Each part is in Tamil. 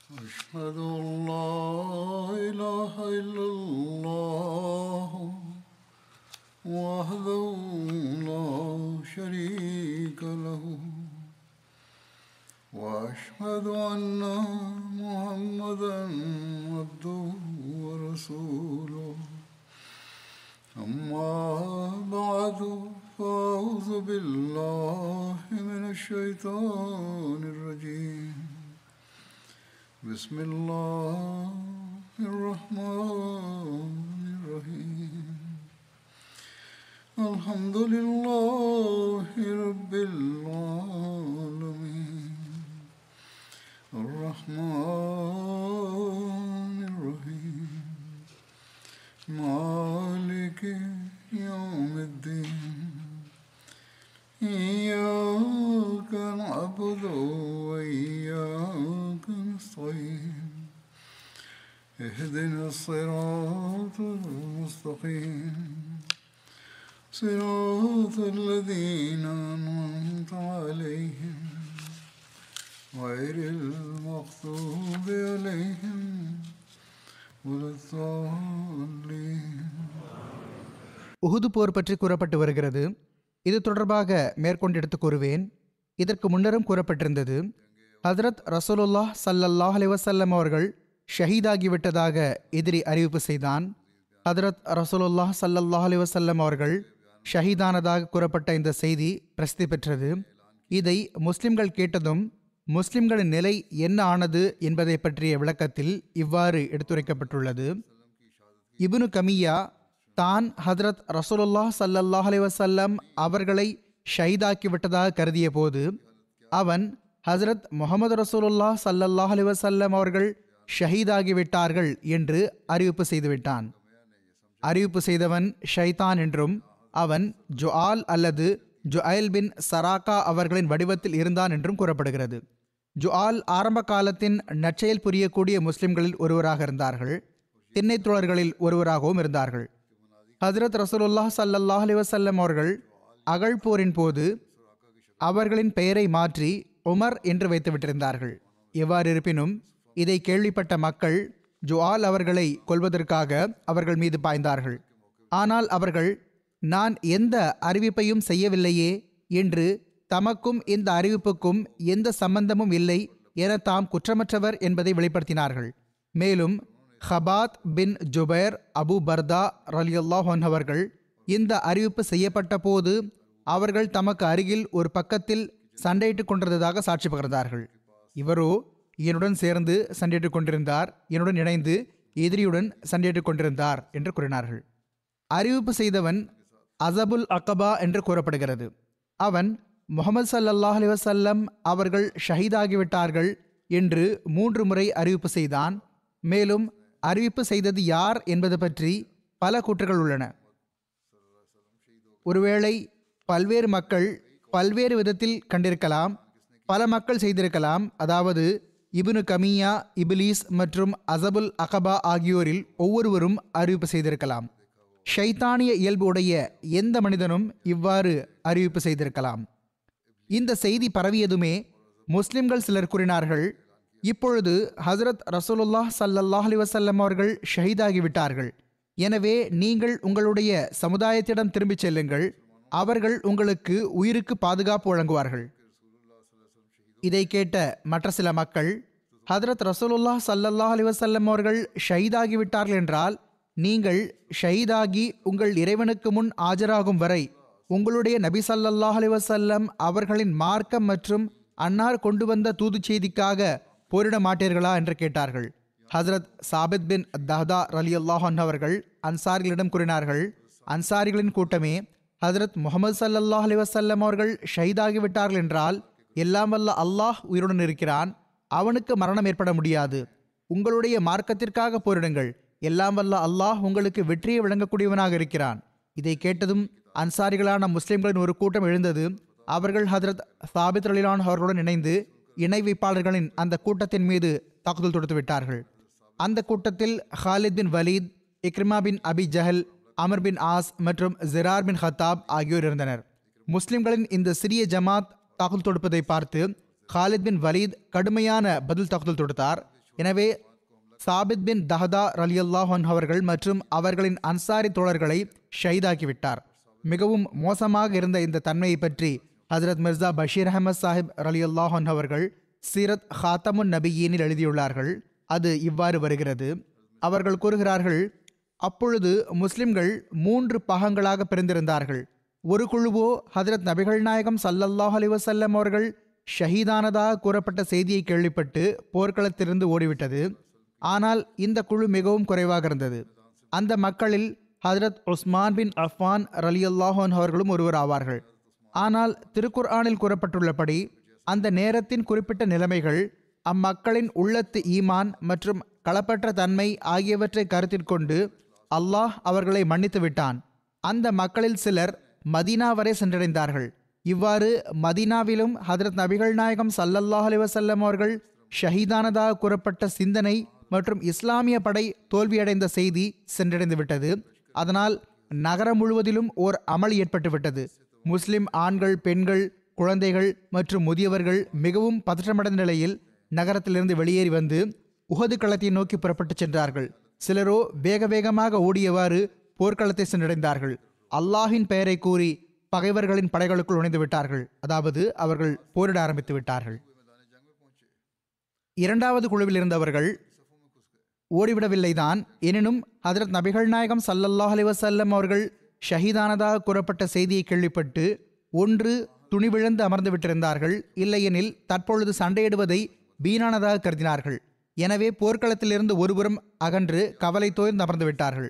أشهد أن لا إله إلا الله وحده لا شريك له وأشهد أن محمدا عبده ورسوله أما بعد فأعوذ بالله من الشيطان الرجيم بسم الله الرحمن الرحيم الحمد لله رب العالمين الرحمن الرحيم مالك يوم الدين إياك نعبد وإياك نستعين اهدنا الصراط المستقيم صراط الذين أنعمت عليهم غير المغضوب عليهم ولا الضالين உஹுது போர் பற்றி கூறப்பட்டு வருகிறது இது தொடர்பாக மேற்கொண்டு எடுத்து கூறுவேன் இதற்கு முன்னரும் கூறப்பட்டிருந்தது ஹதரத் ரசூலுல்லாஹ் ஸல்லல்லாஹு அலைஹி வஸல்லம் அவர்கள் ஷஹீதாகிவிட்டதாக எதிரி அறிவிப்பு செய்தான் ஹதரத் ரசூலுல்லாஹ் ஸல்லல்லாஹு அலைஹி வஸல்லம் அவர்கள் ஷஹீதானதாக கூறப்பட்ட இந்த செய்தி பிரசித்தி பெற்றது இதை முஸ்லிம்கள் கேட்டதும் முஸ்லிம்களின் நிலை என்ன ஆனது என்பதை பற்றிய விளக்கத்தில் இவ்வாறு எடுத்துரைக்கப்பட்டுள்ளது இப்னு கமியா தான் ஹதரத் ரசூலுல்லாஹ் ஸல்லல்லாஹு அலைஹி வஸல்லம் அவர்களை ஷஹீதாக்கி விட்டதாக கருதிய போது அவன் ஹஜரத் முகமது ரசூலுல்லாஹ் ஸல்லல்லாஹு அலைஹி வஸல்லம் அவர்கள் ஷஹீதாகி விட்டார்கள் என்று அறிவிப்பு செய்துவிட்டான் அறிவிப்பு செய்தவன் ஷைதான் என்றும் அவன் ஜுஆல் அல்லது ஜுஐல் பின் சராக்கா அவர்களின் வடிவத்தில் இருந்தான் என்றும் கூறப்படுகிறது ஜுஆல் ஆரம்ப காலத்தின் நற்செயல் புரியக்கூடிய முஸ்லிம்களில் ஒருவராக இருந்தார்கள் திண்ணைத்தோழர்களில் ஒருவராகவும் இருந்தார்கள் ஹஜரத் ரசூலுல்லாஹ் ஸல்லல்லாஹு அலைஹி வஸல்லம் அவர்கள் அகழ் போரின் போது அவர்களின் பெயரை மாற்றி உமர் என்று வைத்து விட்டிருந்தார்கள் எவ்வாறு இருப்பினும் இதை கேள்விப்பட்ட மக்கள் ஜுஆல் அவர்களை கொல்வதற்காக அவர்கள் மீது பாய்ந்தார்கள் ஆனால் அவர்கள் நான் எந்த அறிவிப்பையும் செய்யவில்லையே என்று தமக்கும் இந்த அறிவிப்புக்கும் எந்த சம்பந்தமும் இல்லை என தாம் குற்றமற்றவர் என்பதை வெளிப்படுத்தினார்கள் மேலும் ஹபாத் பின் ஜுபைர் அபு பர்தா ரலியல்லாஹன் அவர்கள் இந்த அறிவிப்பு செய்யப்பட்ட போது அவர்கள் தமக்கு அருகில் ஒரு பக்கத்தில் சண்டையிட்டுக் கொண்டிருந்ததாக சாட்சி பகிர்ந்தார்கள் இவரோ என்னுடன் சேர்ந்து சண்டையிட்டுக் கொண்டிருந்தார் என்னுடன் இணைந்து எதிரியுடன் சண்டையிட்டுக் கொண்டிருந்தார் என்று கூறினார்கள் அறிவிப்பு செய்தவன் அசபுல் அகபா என்று கூறப்படுகிறது அவன் முகமது சல்லல்லாஹ் அலைஹி வஸல்லம் அவர்கள் ஷஹீதாகிவிட்டார்கள் என்று மூன்று முறை அறிவிப்பு செய்தான் மேலும் அறிவிப்பு செய்தது யார் என்பது பற்றி பல கூற்றுகள் உள்ளன ஒருவேளை பல்வேறு மக்கள் பல்வேறு விதத்தில் கண்டிருக்கலாம் பல மக்கள் செய்திருக்கலாம் அதாவது இப்னு கமியா இபிலீஸ் மற்றும் அசபுல் அகபா ஆகியோரில் ஒவ்வொருவரும் அறிவிப்பு செய்திருக்கலாம் ஷைத்தானிய இயல்பு உடைய எந்த மனிதனும் இவ்வாறு அறிவிப்பு செய்திருக்கலாம் இந்த செய்தி பரவியதுமே முஸ்லிம்கள் சிலர் கூறினார்கள் இப்பொழுது ஹசரத் ரசூலுல்லாஹ் ஸல்லல்லாஹு அலைஹி வஸல்லம் அவர்கள் ஷஹீதாகிவிட்டார்கள் எனவே நீங்கள் உங்களுடைய சமுதாயத்திடம் திரும்பிச் செல்லுங்கள் அவர்கள் உங்களுக்கு உயிருக்கு பாதுகாப்பு வழங்குவார்கள் இதை கேட்ட மற்ற சில மக்கள் ஹதரத் ரசூலுல்லாஹ் ஸல்லல்லாஹு அலைஹி வஸல்லம் அவர்கள் ஷஹீதாகிவிட்டார்கள் என்றால் நீங்கள் ஷஹீதாகி உங்கள் இறைவனுக்கு முன் ஆஜராகும் வரை உங்களுடைய நபி ஸல்லல்லாஹு அலைஹி வஸல்லம் அவர்களின் மார்க்கம் மற்றும் அன்னார் கொண்டு வந்த தூது செய்திக்காக போரிட மாட்டீர்களா என்று கேட்டார்கள் ஹசரத் சாபித் பின் தஹதா ரலி அல்லாஹன் அவர்கள் அன்சாரிகளிடம் கூறினார்கள் அன்சாரிகளின் கூட்டமே ஹசரத் முகமது சல்லல்லாஹ் அலி வசல்லம் அவர்கள் ஷஹீதாகிவிட்டார்கள் என்றால் எல்லாம் வல்ல அல்லாஹ் உயிருடன் இருக்கிறான் அவனுக்கு மரணம் ஏற்பட முடியாது உங்களுடைய மார்க்கத்திற்காக போரிடுங்கள் எல்லாம் வல்ல அல்லாஹ் உங்களுக்கு வெற்றியை வழங்கக்கூடியவனாக இருக்கிறான் இதை கேட்டதும் அன்சாரிகளான முஸ்லிம்களின் ஒரு கூட்டம் எழுந்தது அவர்கள் ஹதரத் சாபித் அலிலான் அவர்களுடன் இணைந்து இணை வைப்பாளர்களின் அந்த கூட்டத்தின் மீது தாக்குதல் தொடுத்து விட்டார்கள் அந்த கூட்டத்தில் Khalid bin Walid Ikrimah bin Abi Jahl Amr bin As மற்றும் ஜிரார் பின் ஹத்தாப் ஆகியோர் இருந்தனர் முஸ்லிம்களின் இந்த சிறிய ஜமாத் தாக்குதல் தொடுப்பதை பார்த்து ஹாலித் பின் வலீத் கடுமையான பதில் தாக்குதல் தொடுத்தார் எனவே சாபித் பின் தஹதா ரலியல்லாஹன் அவர்கள் மற்றும் அவர்களின் அன்சாரி தோழர்களை ஷஹீதாக்கிவிட்டார் மிகவும் மோசமாக இருந்த இந்த தன்மையை பற்றி ஹஜரத் மிர்சா பஷீர் அஹமத் சாஹிப் ரலியல்லாஹன் அவர்கள் சீரத் ஹாத்தமுன் நபியீனில் எழுதியுள்ளார்கள் அது இவ்வாறு வருகிறது அவர்கள் கூறுகிறார்கள் அப்பொழுது முஸ்லிம்கள் மூன்று பாகங்களாக பிரிந்திருந்தார்கள் ஒரு குழுவோ ஹதரத் நபிகள் நாயகம் சல்லல்லாஹ் அலி வசல்லம் அவர்கள் ஷஹீதானதாக கூறப்பட்ட செய்தியை கேள்விப்பட்டு போர்க்களத்திலிருந்து ஓடிவிட்டது ஆனால் இந்த குழு மிகவும் குறைவாக இருந்தது அந்த மக்களில் ஹதரத் உஸ்மான் பின் அஃபான் ரலியல்லாஹன் அவர்களும் ஒருவர் ஆவார்கள் ஆனால் திருக்குர்ஆனில் கூறப்பட்டுள்ளபடி அந்த நேரத்தின் குறிப்பிட்ட நிலைமைகள் அம்மக்களின் உள்ளத்து ஈமான் மற்றும் களப்பற்ற தன்மை ஆகியவற்றை கருத்தில் கொண்டு அல்லாஹ் அவர்களை மன்னித்து விட்டான் அந்த மக்களில் சிலர் மதீனா வரை சென்றடைந்தார்கள் இவ்வாறு மதீனாவிலும் ஹதரத் நபிகள் நாயகம் சல்லல்லாஹ் அலி வசல்லம் அவர்கள் ஷஹீதானதாக கூறப்பட்ட சிந்தனை மற்றும் இஸ்லாமிய படை தோல்வியடைந்த செய்தி சென்றடைந்து விட்டது அதனால் நகரம் முழுவதிலும் ஓர் அமல் ஏற்பட்டுவிட்டது முஸ்லிம் ஆண்கள் பெண்கள் குழந்தைகள் மற்றும் முதியவர்கள் மிகவும் பதற்றமடைந்த நிலையில் நகரத்திலிருந்து வெளியேறி வந்து உகது களத்தை நோக்கி புறப்பட்டு சென்றார்கள் சிலரோ வேக வேகமாக ஓடியவாறு போர்க்களத்தை சென்றடைந்தார்கள் அல்லாஹின் பெயரை கூறி பகைவர்களின் படைகளுக்குள் நுழைந்து விட்டார்கள் அதாவது அவர்கள் போரிட ஆரம்பித்து விட்டார்கள் இரண்டாவது குழுவில் இருந்தவர்கள் ஓடிவிடவில்லைதான் எனினும் ஹதரத் நபிகள் நாயகம் சல்லல்லாஹ் அலி வசல்லம் அவர்கள் ஷஹீதானதாக கூறப்பட்ட செய்தியை கேள்விப்பட்டு ஒன்று துணிவிழந்து அமர்ந்து விட்டிருந்தார்கள் இல்லையெனில் தற்பொழுது சண்டையிடுவதை வீணானதாக கருதினார்கள் எனவே போர்க்களத்திலிருந்து ஒருபுறம் அகன்று கவலை தோய்ந்து அமர்ந்து விட்டார்கள்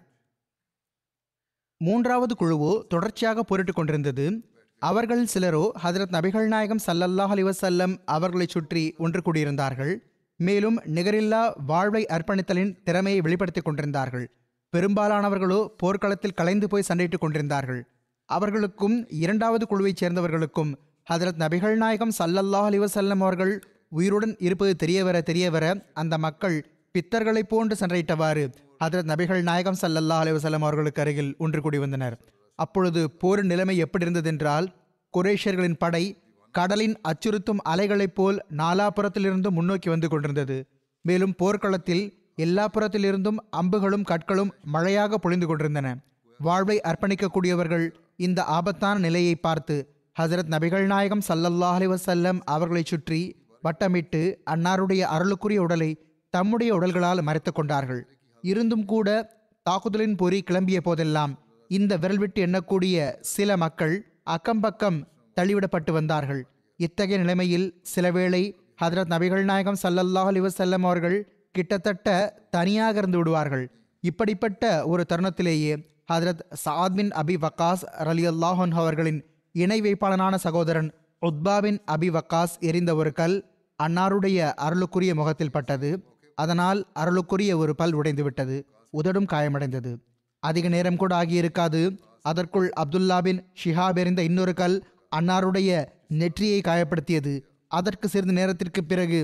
மூன்றாவது குழுவோ தொடர்ச்சியாக போரிட்டுக் கொண்டிருந்தது அவர்கள் சிலரோ ஹதரத் நபிகள் நாயகம் சல்லல்லாஹ் அலி வசல்லம் அவர்களைச் சுற்றி ஒன்று கூடியிருந்தார்கள் மேலும் நிகரில்லா வாழ்வை அர்ப்பணித்தலின் திறமையை வெளிப்படுத்திக் கொண்டிருந்தார்கள் பெரும்பாலானவர்களோ போர்க்களத்தில் கலைந்து போய் சண்டையிட்டுக் கொண்டிருந்தார்கள் அவர்களுக்கும் இரண்டாவது குழுவைச் சேர்ந்தவர்களுக்கும் ஹதரத் நபிகள் நாயகம் சல்லல்லாஹ் அலி வசல்லம் அவர்கள் உயிருடன் இருப்பது தெரியவர தெரியவர அந்த மக்கள் பித்தர்களைப் போன்று சண்டையிட்டவாறு ஹதரத் நபிகள் நாயகம் சல்லல்லாஹ் அலி வசல்லம் அவர்களுக்கு அருகில் ஒன்று கூடி வந்தனர் அப்பொழுது போரின் நிலைமை எப்படி இருந்ததென்றால் குரேஷர்களின் படை கடலின் அச்சுறுத்தும் அலைகளைப் போல் நாலாபுறத்திலிருந்து முன்னோக்கி வந்து கொண்டிருந்தது மேலும் போர்க்களத்தில் எல்லா புறத்திலிருந்தும் அம்புகளும் கற்களும் மழையாக பொழிந்து கொண்டிருந்தன வாழ்வை அர்ப்பணிக்கக்கூடியவர்கள் இந்த ஆபத்தான நிலையை பார்த்து ஹசரத் நபிகள் நாயகம் சல்லல்லாஹ் அலி வசல்லம் அவர்களைச் சுற்றி வட்டமிட்டு அன்னாருடைய அருளுக்குரிய உடலை தம்முடைய உடல்களால் மறைத்து கொண்டார்கள் இருந்தும் கூட தாக்குதலின் பொறி கிளம்பிய போதெல்லாம் இந்த விரல் விட்டு எண்ணக்கூடிய சில மக்கள் அக்கம்பக்கம் தள்ளிவிடப்பட்டு வந்தார்கள் இத்தகைய நிலைமையில் சிலவேளை ஹதரத் நபிகள் நாயகம் சல்லல்லாஹ் அலி வசல்லம் அவர்கள் கிட்டத்தட்ட தனியாக இருந்து விடுவார்கள் இப்படிப்பட்ட ஒரு தருணத்திலேயே ஹதரத் சாத் பின் அபி வக்காஸ் ரலி அல்லாஹன் அவர்களின் இணை வைப்பாளனான சகோதரன் உத்பா பின் அபி வக்காஸ் எரிந்த ஒரு கல் அன்னாருடைய அருளுக்குரிய முகத்தில் பட்டது அதனால் அருளுக்குரிய ஒரு பல் உடைந்து விட்டது உதடும் காயமடைந்தது அதிக நேரம் கூட ஆகியிருக்காது அதற்குள் அப்துல்லா பின் ஷிஹாப் எறிந்த இன்னொரு கல் அன்னாருடைய நெற்றியை காயப்படுத்தியது அதற்கு சிறிது நேரத்திற்கு பிறகு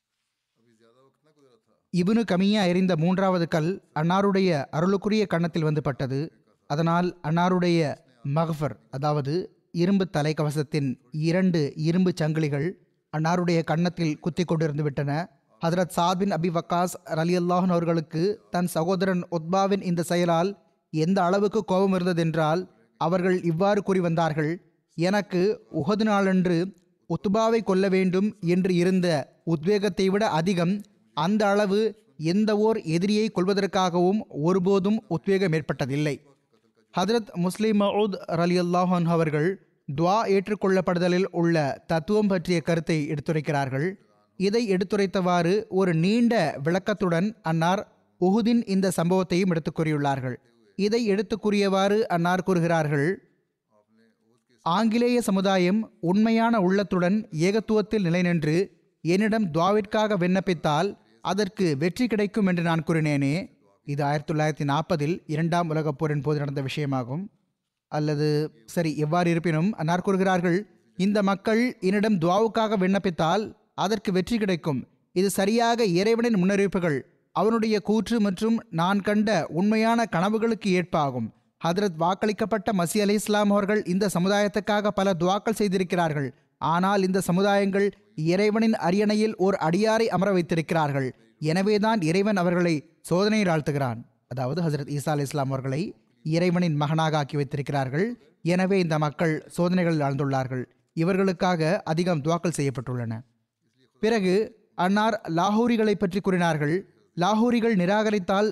இபுனு கமியா எறிந்த மூன்றாவது கல் அன்னாருடைய அருளுக்குரிய கன்னத்தில் வந்து பட்டது அதனால் அன்னாருடைய மகஃபர் அதாவது இரும்பு தலைக்கவசத்தின் இரண்டு இரும்பு சங்கிலிகள் அன்னாருடைய கன்னத்தில் குத்தி கொண்டிருந்து விட்டன ஹதரத் சாத் பின் அபி வக்காஸ் ரலி அல்லாஹன் அவர்களுக்கு தன் சகோதரன் உத்பாவின் இந்த செயலால் எந்த அளவுக்கு கோபம் இருந்ததென்றால் அவர்கள் இவ்வாறு கூறி வந்தார்கள் எனக்கு உகது நாளன்று உத்பாவை கொல்ல வேண்டும் என்று இருந்த உத்வேகத்தை விட அதிகம் அந்த அளவு எந்த ஓர் எதிரியை கொள்வதற்காகவும் ஒருபோதும் உத்வேகம் ஏற்பட்டதில்லை ஹதரத் முஸ்லிம் மவுத் ரலி அல்லாஹன் அவர்கள் துவா ஏற்றுக்கொள்ளப்படுதலில் உள்ள தத்துவம் பற்றிய கருத்தை எடுத்துரைக்கிறார்கள் இதை எடுத்துரைத்தவாறு ஒரு நீண்ட விளக்கத்துடன் அன்னார் உஹுதின் இந்த சம்பவத்தையும் எடுத்துக் கூறியுள்ளார்கள் இதை எடுத்துக் கூறியவாறு அன்னார் கூறுகிறார்கள் ஆங்கிலேய சமுதாயம் உண்மையான உள்ளத்துடன் ஏகத்துவத்தில் நிலைநின்று என்னிடம் துவாவிற்காக விண்ணப்பித்தால் அதற்கு வெற்றி கிடைக்கும் என்று நான் கூறினேனே இது ஆயிரத்தி தொள்ளாயிரத்தி நாற்பதில் இரண்டாம் உலகப் போரின் போது நடந்த விஷயமாகும் அல்லது சரி எவ்வாறு இருப்பினும் அன்னார் கூறுகிறார்கள் இந்த மக்கள் என்னிடம் துவாவுக்காக விண்ணப்பித்தால் அதற்கு வெற்றி கிடைக்கும் இது சரியாக இறைவனின் முன்னறிவிப்புகள் அவனுடைய கூற்று மற்றும் நான் கண்ட உண்மையான கனவுகளுக்கு ஏற்பாகும் ஹதரத் வாக்களிக்கப்பட்ட மசி அலி இஸ்லாம் அவர்கள் இந்த சமுதாயத்துக்காக பல துவாக்கள் செய்திருக்கிறார்கள் ஆனால் இந்த சமுதாயங்கள் இறைவனின் அரியணையில் ஓர் அடியாரை அமர வைத்திருக்கிறார்கள் எனவேதான் இறைவன் அவர்களை சோதனையில் ஆழ்த்துகிறான் அதாவது ஹசரத் ஈசா அலி இஸ்லாம் அவர்களை இறைவனின் மகனாக ஆக்கி வைத்திருக்கிறார்கள் எனவே இந்த மக்கள் சோதனைகளில் ஆழ்ந்துள்ளார்கள் இவர்களுக்காக அதிகம் துவாக்கல் செய்யப்பட்டுள்ளன பிறகு அன்னார் லாகூரிகளை பற்றி கூறினார்கள் லாகூரிகள் நிராகரித்தால்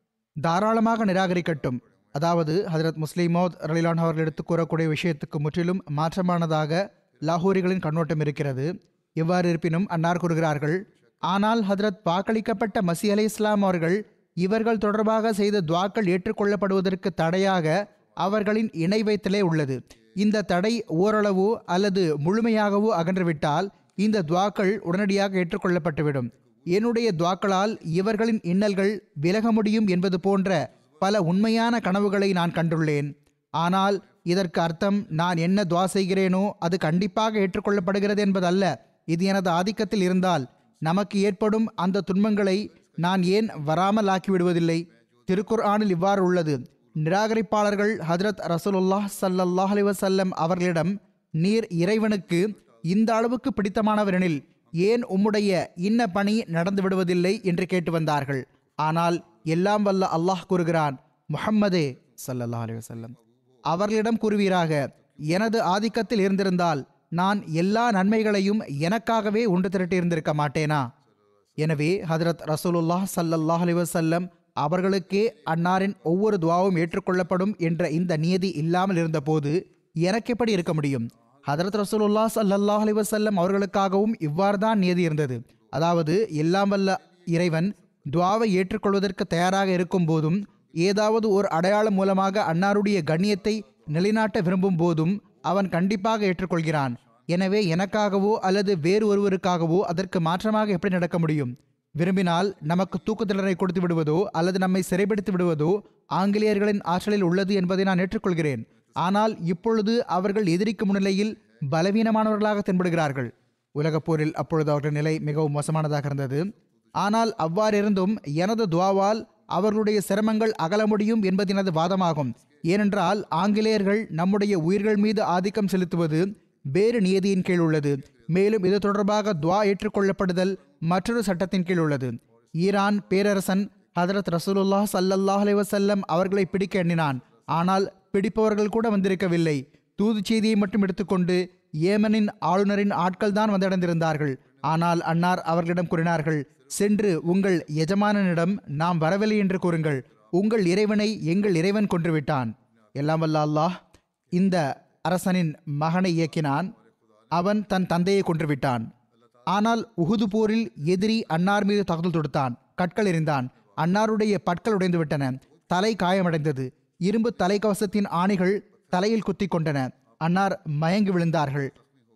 தாராளமாக நிராகரிக்கட்டும் அதாவது ஹஜரத் முஸ்லிமோத் ரலிலான் அவர்கள் எடுத்து கூறக்கூடிய விஷயத்துக்கு முற்றிலும் மாற்றமானதாக லாகூரிகளின் கண்ணோட்டம் இருக்கிறது எவ்வாறு இருப்பினும் அன்னார் கூறுகிறார்கள் ஆனால் ஹஜரத் வாக்களிக்கப்பட்ட மசி அலி இஸ்லாம் அவர்கள் இவர்கள் தொடர்பாக செய்த துவாக்கள் ஏற்றுக்கொள்ளப்படுவதற்கு தடையாக அவர்களின் இணை வைத்தலே உள்ளது இந்த தடை ஓரளவோ அல்லது முழுமையாகவோ அகன்றுவிட்டால் இந்த துவாக்கள் உடனடியாக ஏற்றுக்கொள்ளப்பட்டுவிடும் என்னுடைய துவாக்களால் இவர்களின் இன்னல்கள் விலக முடியும் என்பது போன்ற பல உண்மையான கனவுகளை நான் கண்டுள்ளேன் ஆனால் இதற்கு அர்த்தம் நான் என்ன துவா செய்கிறேனோ அது கண்டிப்பாக ஏற்றுக்கொள்ளப்படுகிறது என்பதல்ல இது எனது ஆதிக்கத்தில் இருந்தால் நமக்கு ஏற்படும் அந்த துன்பங்களை நான் ஏன் வராமல் ஆக்கிவிடுவதில்லை திருக்குர்ஆனில் இவ்வாறு உள்ளது நிராகரிப்பாளர்கள் ஹஜரத் ரசூலுல்லாஹ் ஸல்லல்லாஹு அலைஹி வஸல்லம் அவர்களிடம் நீர் இறைவனுக்கு இந்த அளவுக்கு பிடித்தமானவரெனில் ஏன் உம்முடைய இன்ன பணி நடந்து விடுவதில்லை என்று கேட்டு வந்தார்கள் ஆனால் எல்லாம் வல்ல அல்லாஹ் கூறுகிறான் முஹம்மதே ஸல்லல்லாஹு அலைஹி வஸல்லம் அவர்களிடம் கூறுவீராக எனது ஆதிக்கத்தில் இருந்திருந்தால் நான் எல்லா நன்மைகளையும் எனக்காகவே உண்டு திரட்டி இருந்திருக்க மாட்டேனா எனவே ஹதரத் ரசூலுல்லாஹ் ஸல்லல்லாஹு அலைஹி வஸல்லம் அவர்களுக்கே அன்னாரின் ஒவ்வொரு துவாவும் ஏற்றுக்கொள்ளப்படும் என்ற இந்த நியதி இல்லாமல் இருந்தபோது எனக்கு எப்படி இருக்க முடியும் ஹதரத் ரசூலுல்லாஹ் ஸல்லல்லாஹு அலைஹி வஸல்லம் அவர்களுக்காகவும் இவ்வாறு தான் நியதி இருந்தது அதாவது எல்லாம் வல்ல இறைவன் துவாவை ஏற்றுக்கொள்வதற்கு தயாராக இருக்கும் போதும் ஏதாவது ஒரு அடையாளம் மூலமாக அன்னாருடைய கண்ணியத்தை நிலைநாட்ட விரும்பும் போதும் அவன் கண்டிப்பாக ஏற்றுக்கொள்கிறான் எனவே எனக்காகவோ அல்லது வேறு ஒருவருக்காகவோ அதற்கு மாற்றமாக எப்படி நடக்க முடியும் விரும்பினால் நமக்கு தூக்கு தண்டனை கொடுத்து விடுவதோ அல்லது நம்மை சிறைப்படுத்தி விடுவதோ ஆங்கிலேயர்களின் ஆற்றலில் உள்ளது என்பதை நான் ஏற்றுக்கொள்கிறேன் ஆனால் இப்பொழுது அவர்கள் எதிரிக்கு முன்னிலையில் பலவீனமானவர்களாக தென்படுகிறார்கள் உலகப் போரில் அப்பொழுது அவர்கள் நிலை மிகவும் மோசமானதாக இருந்தது ஆனால் அவ்வாறிருந்தும் எனது துவாவால் அவர்களுடைய சிரமங்கள் அகல முடியும் என்பது எனது வாதமாகும் ஏனென்றால் ஆங்கிலேயர்கள் நம்முடைய உயிர்கள் மீது ஆதிக்கம் செலுத்துவது வேறு நியதியின் கீழ் உள்ளது மேலும் இது தொடர்பாக துவா ஏற்றுக்கொள்ளப்படுதல் மற்றொரு சட்டத்தின் கீழ் உள்ளது ஈரான் பேரரசன் ஹதரத் ரசூலுல்லாஹ் ஸல்லல்லாஹு அலைஹி வஸல்லம் அவர்களை பிடிக்க எண்ணினான் ஆனால் பிடிப்பவர்கள் கூட வந்திருக்கவில்லை தூது செய்தியை மட்டும் எடுத்துக்கொண்டு ஏமனின் ஆளுநரின் ஆட்கள் தான் வந்தடைந்திருந்தார்கள் ஆனால் அன்னார் அவர்களிடம் கூறினார்கள் சென்று உங்கள் எஜமானனிடம் நாம் வரவில்லை என்று கூறுங்கள் உங்கள் இறைவனை எங்கள் இறைவன் கொன்றுவிட்டான் எல்லாம் வல்ல அல்லாஹ் இந்த அரசனின் மகனை இயக்கினான் அவன் தன் தந்தையை கொன்றுவிட்டான் ஆனால் உகுது போரில் எதிரி அன்னார் மீது தாக்குதல் தொடுத்தான் கற்கள் எறிந்தான் அன்னாருடைய பற்கள் உடைந்து விட்டன தலை காயமடைந்தது இரும்பு தலைக்கவசத்தின் ஆணிகள் தலையில் குத்தி கொண்டன அன்னார் மயங்கி விழுந்தார்கள்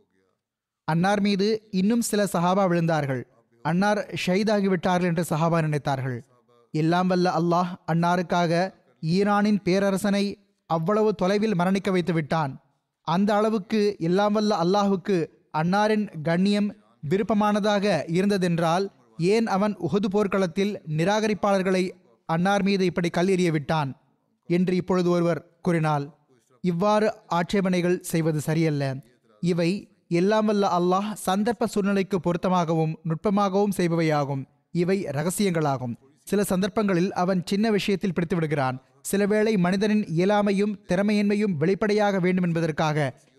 அன்னார் மீது இன்னும் சில சஹாபா விழுந்தார்கள் அன்னார் ஷஹீதாகிவிட்டார்கள் என்று சஹாபா நினைத்தார்கள் எல்லாம் வல்ல அல்லாஹ் அன்னாருக்காக ஈரானின் பேரரசனை அவ்வளவு தொலைவில் மரணிக்க வைத்து விட்டான் அந்த அளவுக்கு எல்லாம் வல்ல அல்லாஹுக்கு அன்னாரின் கண்ணியம் விருப்பமானதாக இருந்ததென்றால் ஏன் அவன் உஹது போர்க்களத்தில் நிராகரிப்பாளர்களை அன்னார் மீது இப்படி கல் எறிய விட்டான் என்று இப்பொழுது ஒருவர் கூறினால் இவ்வாறு ஆட்சேபனைகள் செய்வது சரியல்ல இவை எல்லாம் வல்ல அல்லாஹ் சந்தர்ப்ப சூழ்நிலைக்கு பொருத்தமாகவும் நுட்பமாகவும் செய்பவையாகும் இவை ரகசியங்களாகும் சில சந்தர்ப்பங்களில் அவன் சின்ன விஷயத்தில் பிடித்து விடுகிறான் சில வேளை மனிதனின் இயலாமையும் திறமையின்மையும் வெளிப்படையாக வேண்டும் என்பதற்காக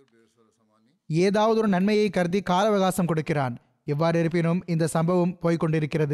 ஏதாவது ஒரு நன்மையை கருதி கால அவகாசம் கொடுக்கிறான் எவ்வாறு இருப்பினும் இந்த சம்பவம் போய்க்கொண்டிருக்கிறது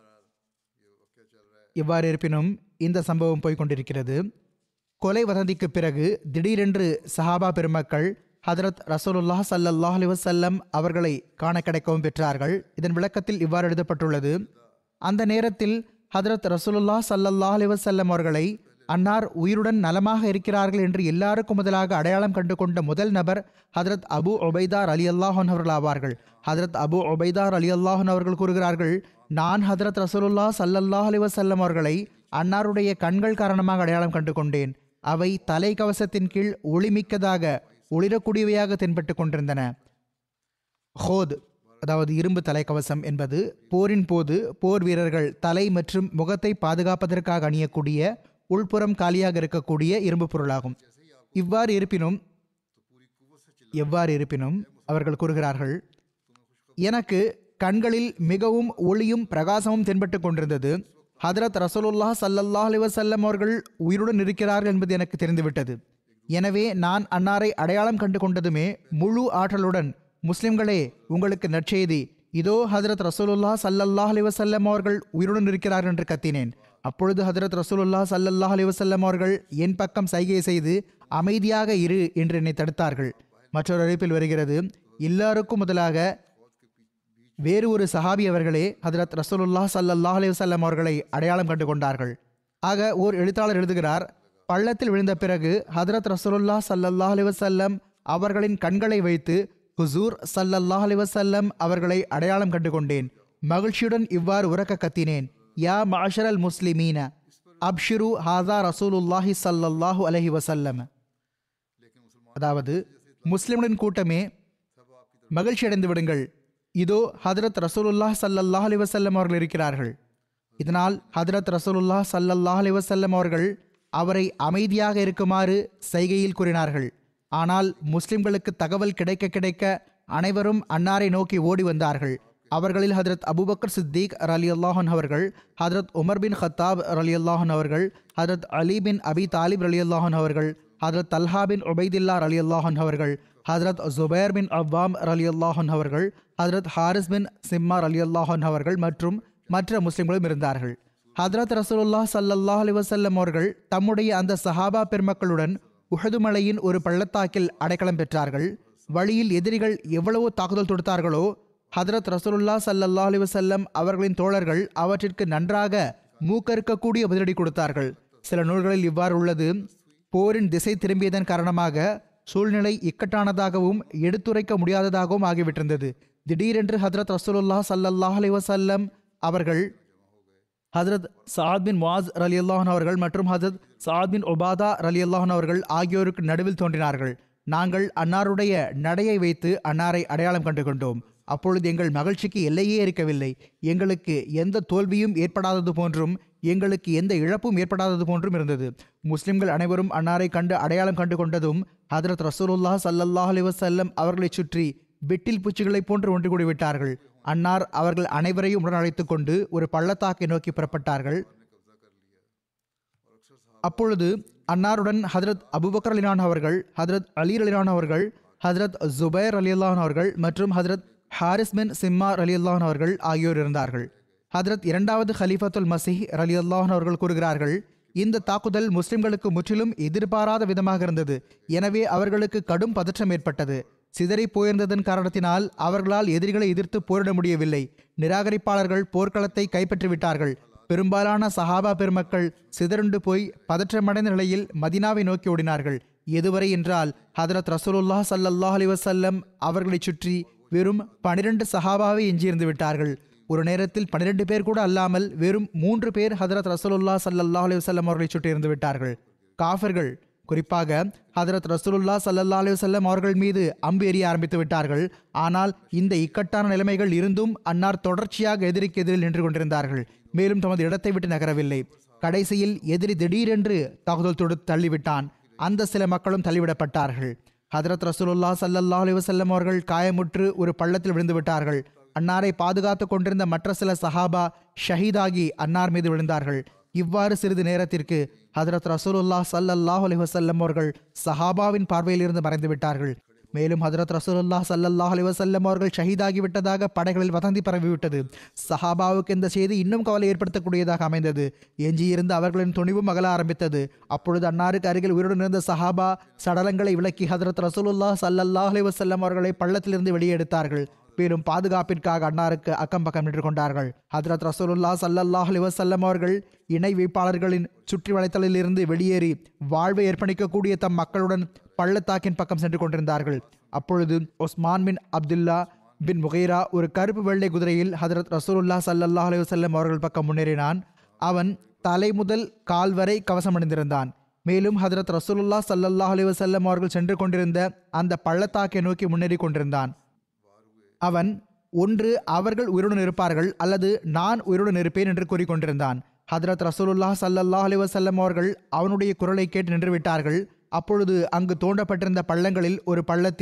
எவ்வாறு இருப்பினும் இந்த சம்பவம் போய்க்கொண்டிருக்கிறது கொலை வதந்திக்கு பிறகு திடீரென்று சஹாபா பெருமக்கள் ஹதரத் ரசூலுல்லாஹ் ஸல்லல்லாஹு அலைஹி வஸல்லம் அவர்களை காண கிடைக்கவும் பெற்றார்கள் இதன் விளக்கத்தில் இவ்வாறு எழுதப்பட்டுள்ளது அந்த நேரத்தில் ஹதரத் ரசூலுல்லாஹ் ஸல்லல்லாஹு அலைஹி வஸல்லம் அவர்களை அன்னார் உயிருடன் நலமாக இருக்கிறார்கள் என்று எல்லாருக்கும் முதலாக அடையாளம் கண்டு கொண்ட முதல் நபர் ஹதரத் அபு ஒபைதார் அலி அல்லாஹன் அவர்கள் ஆவார்கள் ஹதரத் அபு ஒபைதார் அலி அல்லாஹன் அவர்கள் கூறுகிறார்கள் நான் ஹதரத் ரசூலுல்லாஹ் ஸல்லல்லாஹு அலைஹி வஸல்லம் அவர்களை அன்னாருடைய கண்கள் காரணமாக அடையாளம் கண்டு கொண்டேன் அவை தலை கவசத்தின் கீழ் ஒளிமிக்கதாக ஒளிரக்கூடியவையாக தென்பட்டு கொண்டிருந்தன ஹோத் அதாவது இரும்பு தலைக்கவசம் என்பது போரின் போது போர் வீரர்கள் தலை மற்றும் முகத்தை பாதுகாப்பதற்காக அணியக்கூடிய உள்புறம் காலியாக இருக்கக்கூடிய இரும்பு பொருளாகும் இவ்வாறு இருப்பினும் எவ்வாறு இருப்பினும் அவர்கள் கூறுகிறார்கள் எனக்கு கண்களில் மிகவும் ஒளியும் பிரகாசமும் தென்பட்டு கொண்டிருந்தது ஹதரத் ரசூலுல்லாஹ் ஸல்லல்லாஹு அலைஹி வஸல்லம் அவர்கள் உயிருடன் இருக்கிறார்கள் என்பது எனக்கு தெரிந்துவிட்டது எனவே நான் அன்னாரை அடையாளம் கண்டு கொண்டதுமே முழு ஆற்றலுடன் முஸ்லிம்களே உங்களுக்கு நற்செய்தி இதோ ஹதரத் ரசூலுல்லாஹ் ஸல்லல்லாஹு அலைஹி வஸல்லம் அவர்கள் உயிருடன் இருக்கிறார்கள் என்று கத்தினேன் அப்பொழுது ஹதரத் ரசூலுல்லாஹ் ஸல்லல்லாஹு அலைஹி வஸல்லம் அவர்கள் என் பக்கம் சைகை செய்து அமைதியாக இரு என்று என்னை தடுத்தார்கள் மற்றொரு அறிவிப்பில் வருகிறது எல்லாருக்கும் முதலாக வேறு ஒரு சஹாபி அவர்களே ஹதரத் ரசூலுல்லாஹ் ஸல்லல்லாஹு அலைஹி வஸல்லம் அவர்களை அடையாளம் கண்டு கொண்டார்கள் ஆக ஓர் எழுத்தாளர் எழுதுகிறார் பள்ளத்தில் விழுந்த பிறகு ஹதரத் ரசூலுல்லாஹ் ஸல்லல்லாஹு அலைஹி வஸல்லம் அவர்களின் கண்களை வைத்து ஹுசூர் ஸல்லல்லாஹு அலைஹி வஸல்லம் அவர்களை அடையாளம் கண்டு கொண்டேன் மகிழ்ச்சியுடன் இவ்வாறு உறக்க கத்தினேன் யா மாஷரல் முஸ்லிமீன அப்ஷிரு ஹாதா ரசூலுல்லாஹி ஸல்லல்லாஹு அலைஹி வஸல்லம் அதாவது முஸ்லிம்களின் கூட்டமே மகிழ்ச்சி அடைந்து விடுங்கள் இதோ ஹதரத் ரசூலுல்லாஹ் ஸல்லல்லாஹு அலைஹி வஸல்லம் அவர்கள் இருக்கிறார்கள் இதனால் ஹதரத் ரசூலுல்லாஹ் ஸல்லல்லாஹு அலைஹி வஸல்லம் அவர்கள் அவரை அமைதியாக இருக்குமாறு சைகையில் கூறினார்கள் ஆனால் முஸ்லிம்களுக்கு தகவல் கிடைக்க கிடைக்க அனைவரும் அன்னாரை நோக்கி ஓடி வந்தார்கள் அவர்களில் ஹதரத் அபூபக்கர் சித்திக் ரலி அல்லாஹன் அவர்கள் ஹதரத் உமர் பின் ஹத்தாப் ரலி அல்லாஹன் அவர்கள் ஹதரத் அலி பின் அபி தாலிப் ரலி அல்லாஹன் அவர்கள் ஹதரத் தல்ஹா பின் உபைதில்லா ரலி அல்லாஹன் அவர்கள் ஹதரத் ஜுபைர் பின் அவ்வாம் ரலி அல்லாஹன் அவர்கள் ஹதரத் ஹாரிஸ் பின் சிம்மார் அலி அல்லாஹன் அவர்கள் மற்றும் மற்ற முஸ்லிம்களும் இருந்தார்கள் ஹதரத் ரசூலுல்லாஹ் ஸல்லல்லாஹு அலைஹி வஸல்லம் அவர்கள் தம்முடைய அந்த சஹாபா பெருமக்களுடன் உஹது மலையின் ஒரு பள்ளத்தாக்கில் அடைக்கலம் பெற்றார்கள் வழியில் எதிரிகள் எவ்வளவோ தாக்குதல் தொடுத்தார்களோ ஹதரத் ரசூலுல்லாஹ் ஸல்லல்லாஹு அலைஹி வஸல்லம் அவர்களின் தோழர்கள் அவற்றிற்கு நன்றாக மூக்கறுக்கக்கூடிய பதிலடி கொடுத்தார்கள் சில நூல்களில் இவ்வாறு உள்ளது போரின் திசை திரும்பியதன் காரணமாக சூழ்நிலை இக்கட்டானதாகவும் எடுத்துரைக்க முடியாததாகவும் ஆகிவிட்டிருந்தது திடீரென்று ஹதரத் ரசூலுல்லாஹ் ஸல்லல்லாஹு அலைஹி வஸல்லம் அவர்கள் ஹதரத் சாத் பின் வாஸ் ரலி அல்லாஹன் அவர்கள் மற்றும் ஹதரத் சாத் பின் ஒபாதா ரலி அல்லாஹன் அவர்கள் ஆகியோருக்கு நடுவில் தோன்றினார்கள் நாங்கள் அன்னாருடைய நடையை வைத்து அன்னாரை அடையாளம் கண்டு கொண்டோம் அப்பொழுது எங்கள் மகிழ்ச்சிக்கு எல்லையே இருக்கவில்லை எங்களுக்கு எந்த தோல்வியும் ஏற்படாதது போன்றும் எங்களுக்கு எந்த இழப்பும் ஏற்படாதது போன்றும் இருந்தது முஸ்லிம்கள் அனைவரும் அன்னாரை கண்டு அடையாளம் கண்டு கொண்டதும் ஹதரத் ரசூலுல்லாஹ் ஸல்லல்லாஹு அலைஹி வஸல்லம் அவர்களைச் சுற்றி வெட்டில் பூச்சிகளைப் போன்று ஒன்று கூடி விட்டார்கள் அன்னார் அவர்கள் அனைவரையும் உடன் அழைத்துக் கொண்டு ஒரு பள்ளத்தாக்கை நோக்கி புறப்பட்டார்கள் அப்பொழுது அன்னாருடன் ஹதரத் அபுபக்கர் அலினான் அவர்கள் ஹதரத் அலி அலினான் அவர்கள் ஹதரத் ஜுபைர் அலி அல்லாஹன் அவர்கள் மற்றும் ஹதரத் ஹாரிஸ் பின் சிம்மார் அலி அல்லாஹன் அவர்கள் ஆகியோர் இருந்தார்கள் ஹதரத் இரண்டாவது ஹலீஃபத்துல் மசீஹ் அலி அல்லாஹன் அவர்கள் கூறுகிறார்கள் இந்த தாக்குதல் முஸ்லிம்களுக்கு முற்றிலும் எதிர்பாராத விதமாக இருந்தது எனவே அவர்களுக்கு கடும் பதற்றம் ஏற்பட்டது சிதறி போயிருந்ததன் காரணத்தினால் அவர்களால் எதிரிகளை எதிர்த்து போரிட முடியவில்லை நிராகரிப்பாளர்கள் போர்க்களத்தை கைப்பற்றிவிட்டார்கள் பெரும்பாலான சஹாபா பெருமக்கள் சிதறுண்டு போய் பதற்றமடைந்த நிலையில் மதினாவை நோக்கி ஓடினார்கள் எதுவரை என்றால் ஹதரத் ரசூலுல்லாஹ் ஸல்லல்லாஹு அலைஹி வஸல்லம் அவர்களைச் சுற்றி வெறும் பனிரெண்டு சஹாபாவை எஞ்சியிருந்து விட்டார்கள் ஒரு நேரத்தில் பன்னிரெண்டு பேர் கூட அல்லாமல் வெறும் மூன்று பேர் ஹதரத் ரசூலுல்லாஹ் ஸல்லல்லாஹு அலைஹி வஸல்லம் அவர்களை சுற்றி இருந்து விட்டார்கள் காஃபிர்கள் குறிப்பாக ஹதரத் ரசூலுல்லா ஸல்லல்லாஹு அலைஹி வஸல்லம் அவர்கள் மீது அம்பு எறிய ஆரம்பித்து விட்டார்கள் ஆனால் இந்த இக்கட்டான நிலைமைகள் இருந்தும் அன்னார் தொடர்ச்சியாக எதிரிக்கு எதிரில் நின்று கொண்டிருந்தார்கள் மேலும் தமது இடத்தை விட்டு நகரவில்லை கடைசியில் எதிரி திடீரென்று தாக்குதல் தொடுத்து தள்ளிவிட்டான் அந்த சில மக்களும் தள்ளிவிடப்பட்டார்கள் ஹதரத் ரசூலுல்லா ஸல்லல்லாஹு அலைஹி வஸல்லம் அவர்கள் காயமுற்று ஒரு பள்ளத்தில் விழுந்து விட்டார்கள் அன்னாரை பாதுகாத்து கொண்டிருந்த மற்ற சில சஹாபா ஷஹீதாகி அன்னார் மீது விழுந்தார்கள் இவ்வாறு சிறிது நேரத்திற்கு ஹதரத் ரசூலுல்லாஹ் ஸல்லல்லாஹு அலைஹி வஸல்லம் அவர்கள் சஹாபாவின் பார்வையிலிருந்து மறைந்து விட்டார்கள் மேலும் ஹதரத் ரசூலுல்லாஹ் ஸல்லல்லாஹு அலைஹி வஸல்லம் அவர்கள் ஷஹீதாகி விட்டதாக படைகளில் வதந்தி பரவிவிட்டது சஹாபாவுக்கு இந்த செய்தி இன்னும் கவலை ஏற்படுத்தக்கூடியதாக அமைந்தது எஞ்சியிருந்த அவர்களின் துணிவும் அகல ஆரம்பித்தது அப்பொழுது அன்னாருக்கு அருகில் உயிருடன் இருந்த சஹாபா சடலங்களை விலக்கி ஹதரத் ரசூலுல்லாஹ் ஸல்லல்லாஹு அலைஹி வஸல்லம் அவர்களை பள்ளத்திலிருந்து வெளியே எடுத்தார்கள் மேலும் பாதுகாப்பிற்காக அன்னாருக்கு அக்கம் பக்கம் நின்று கொண்டார்கள் ஹதரத் ரசூலுல்லா ஸல்லல்லாஹு அலைஹி வஸல்லம் அவர்கள் இணை வைப்பாளர்களின் சுற்றி வளைத்தலில் இருந்து வெளியேறி வாழ்வை அர்ப்பணிக்கக்கூடிய தம் மக்களுடன் பள்ளத்தாக்கின் பக்கம் சென்று கொண்டிருந்தார்கள் அப்பொழுது ஒஸ்மான் பின் அப்துல்லா பின் முகைரா ஒரு கருப்பு வெள்ளை குதிரையில் ஹதரத் ரசூலுல்லா ஸல்லல்லாஹு அலைஹி வஸல்லம் அவர்கள் பக்கம் முன்னேறினான் அவன் தலை முதல் கால் வரை கவசம் அணிந்திருந்தான் மேலும் ஹதரத் ரசூலுல்லா ஸல்லல்லாஹு அலைஹி வஸல்லம் அவர்கள் சென்று கொண்டிருந்த அந்த பள்ளத்தாக்கை நோக்கி முன்னேறி கொண்டிருந்தான் அவன் ஒன்று அவர்கள் உயிருடன் இருப்பார்கள் அல்லது நான் உயிருடன் இருப்பேன் என்று கூறிக்கொண்டிருந்தான் ஹதரத் ரசூலுல்லாஹ் ஸல்லல்லாஹு அலைஹி வஸல்லம் அவர்கள் அவனுடைய குரலை கேட்டு நின்று விட்டார்கள் அப்பொழுது அங்கு தோண்டப்பட்டிருந்த பள்ளங்களில் ஒரு பள்ளத்தில்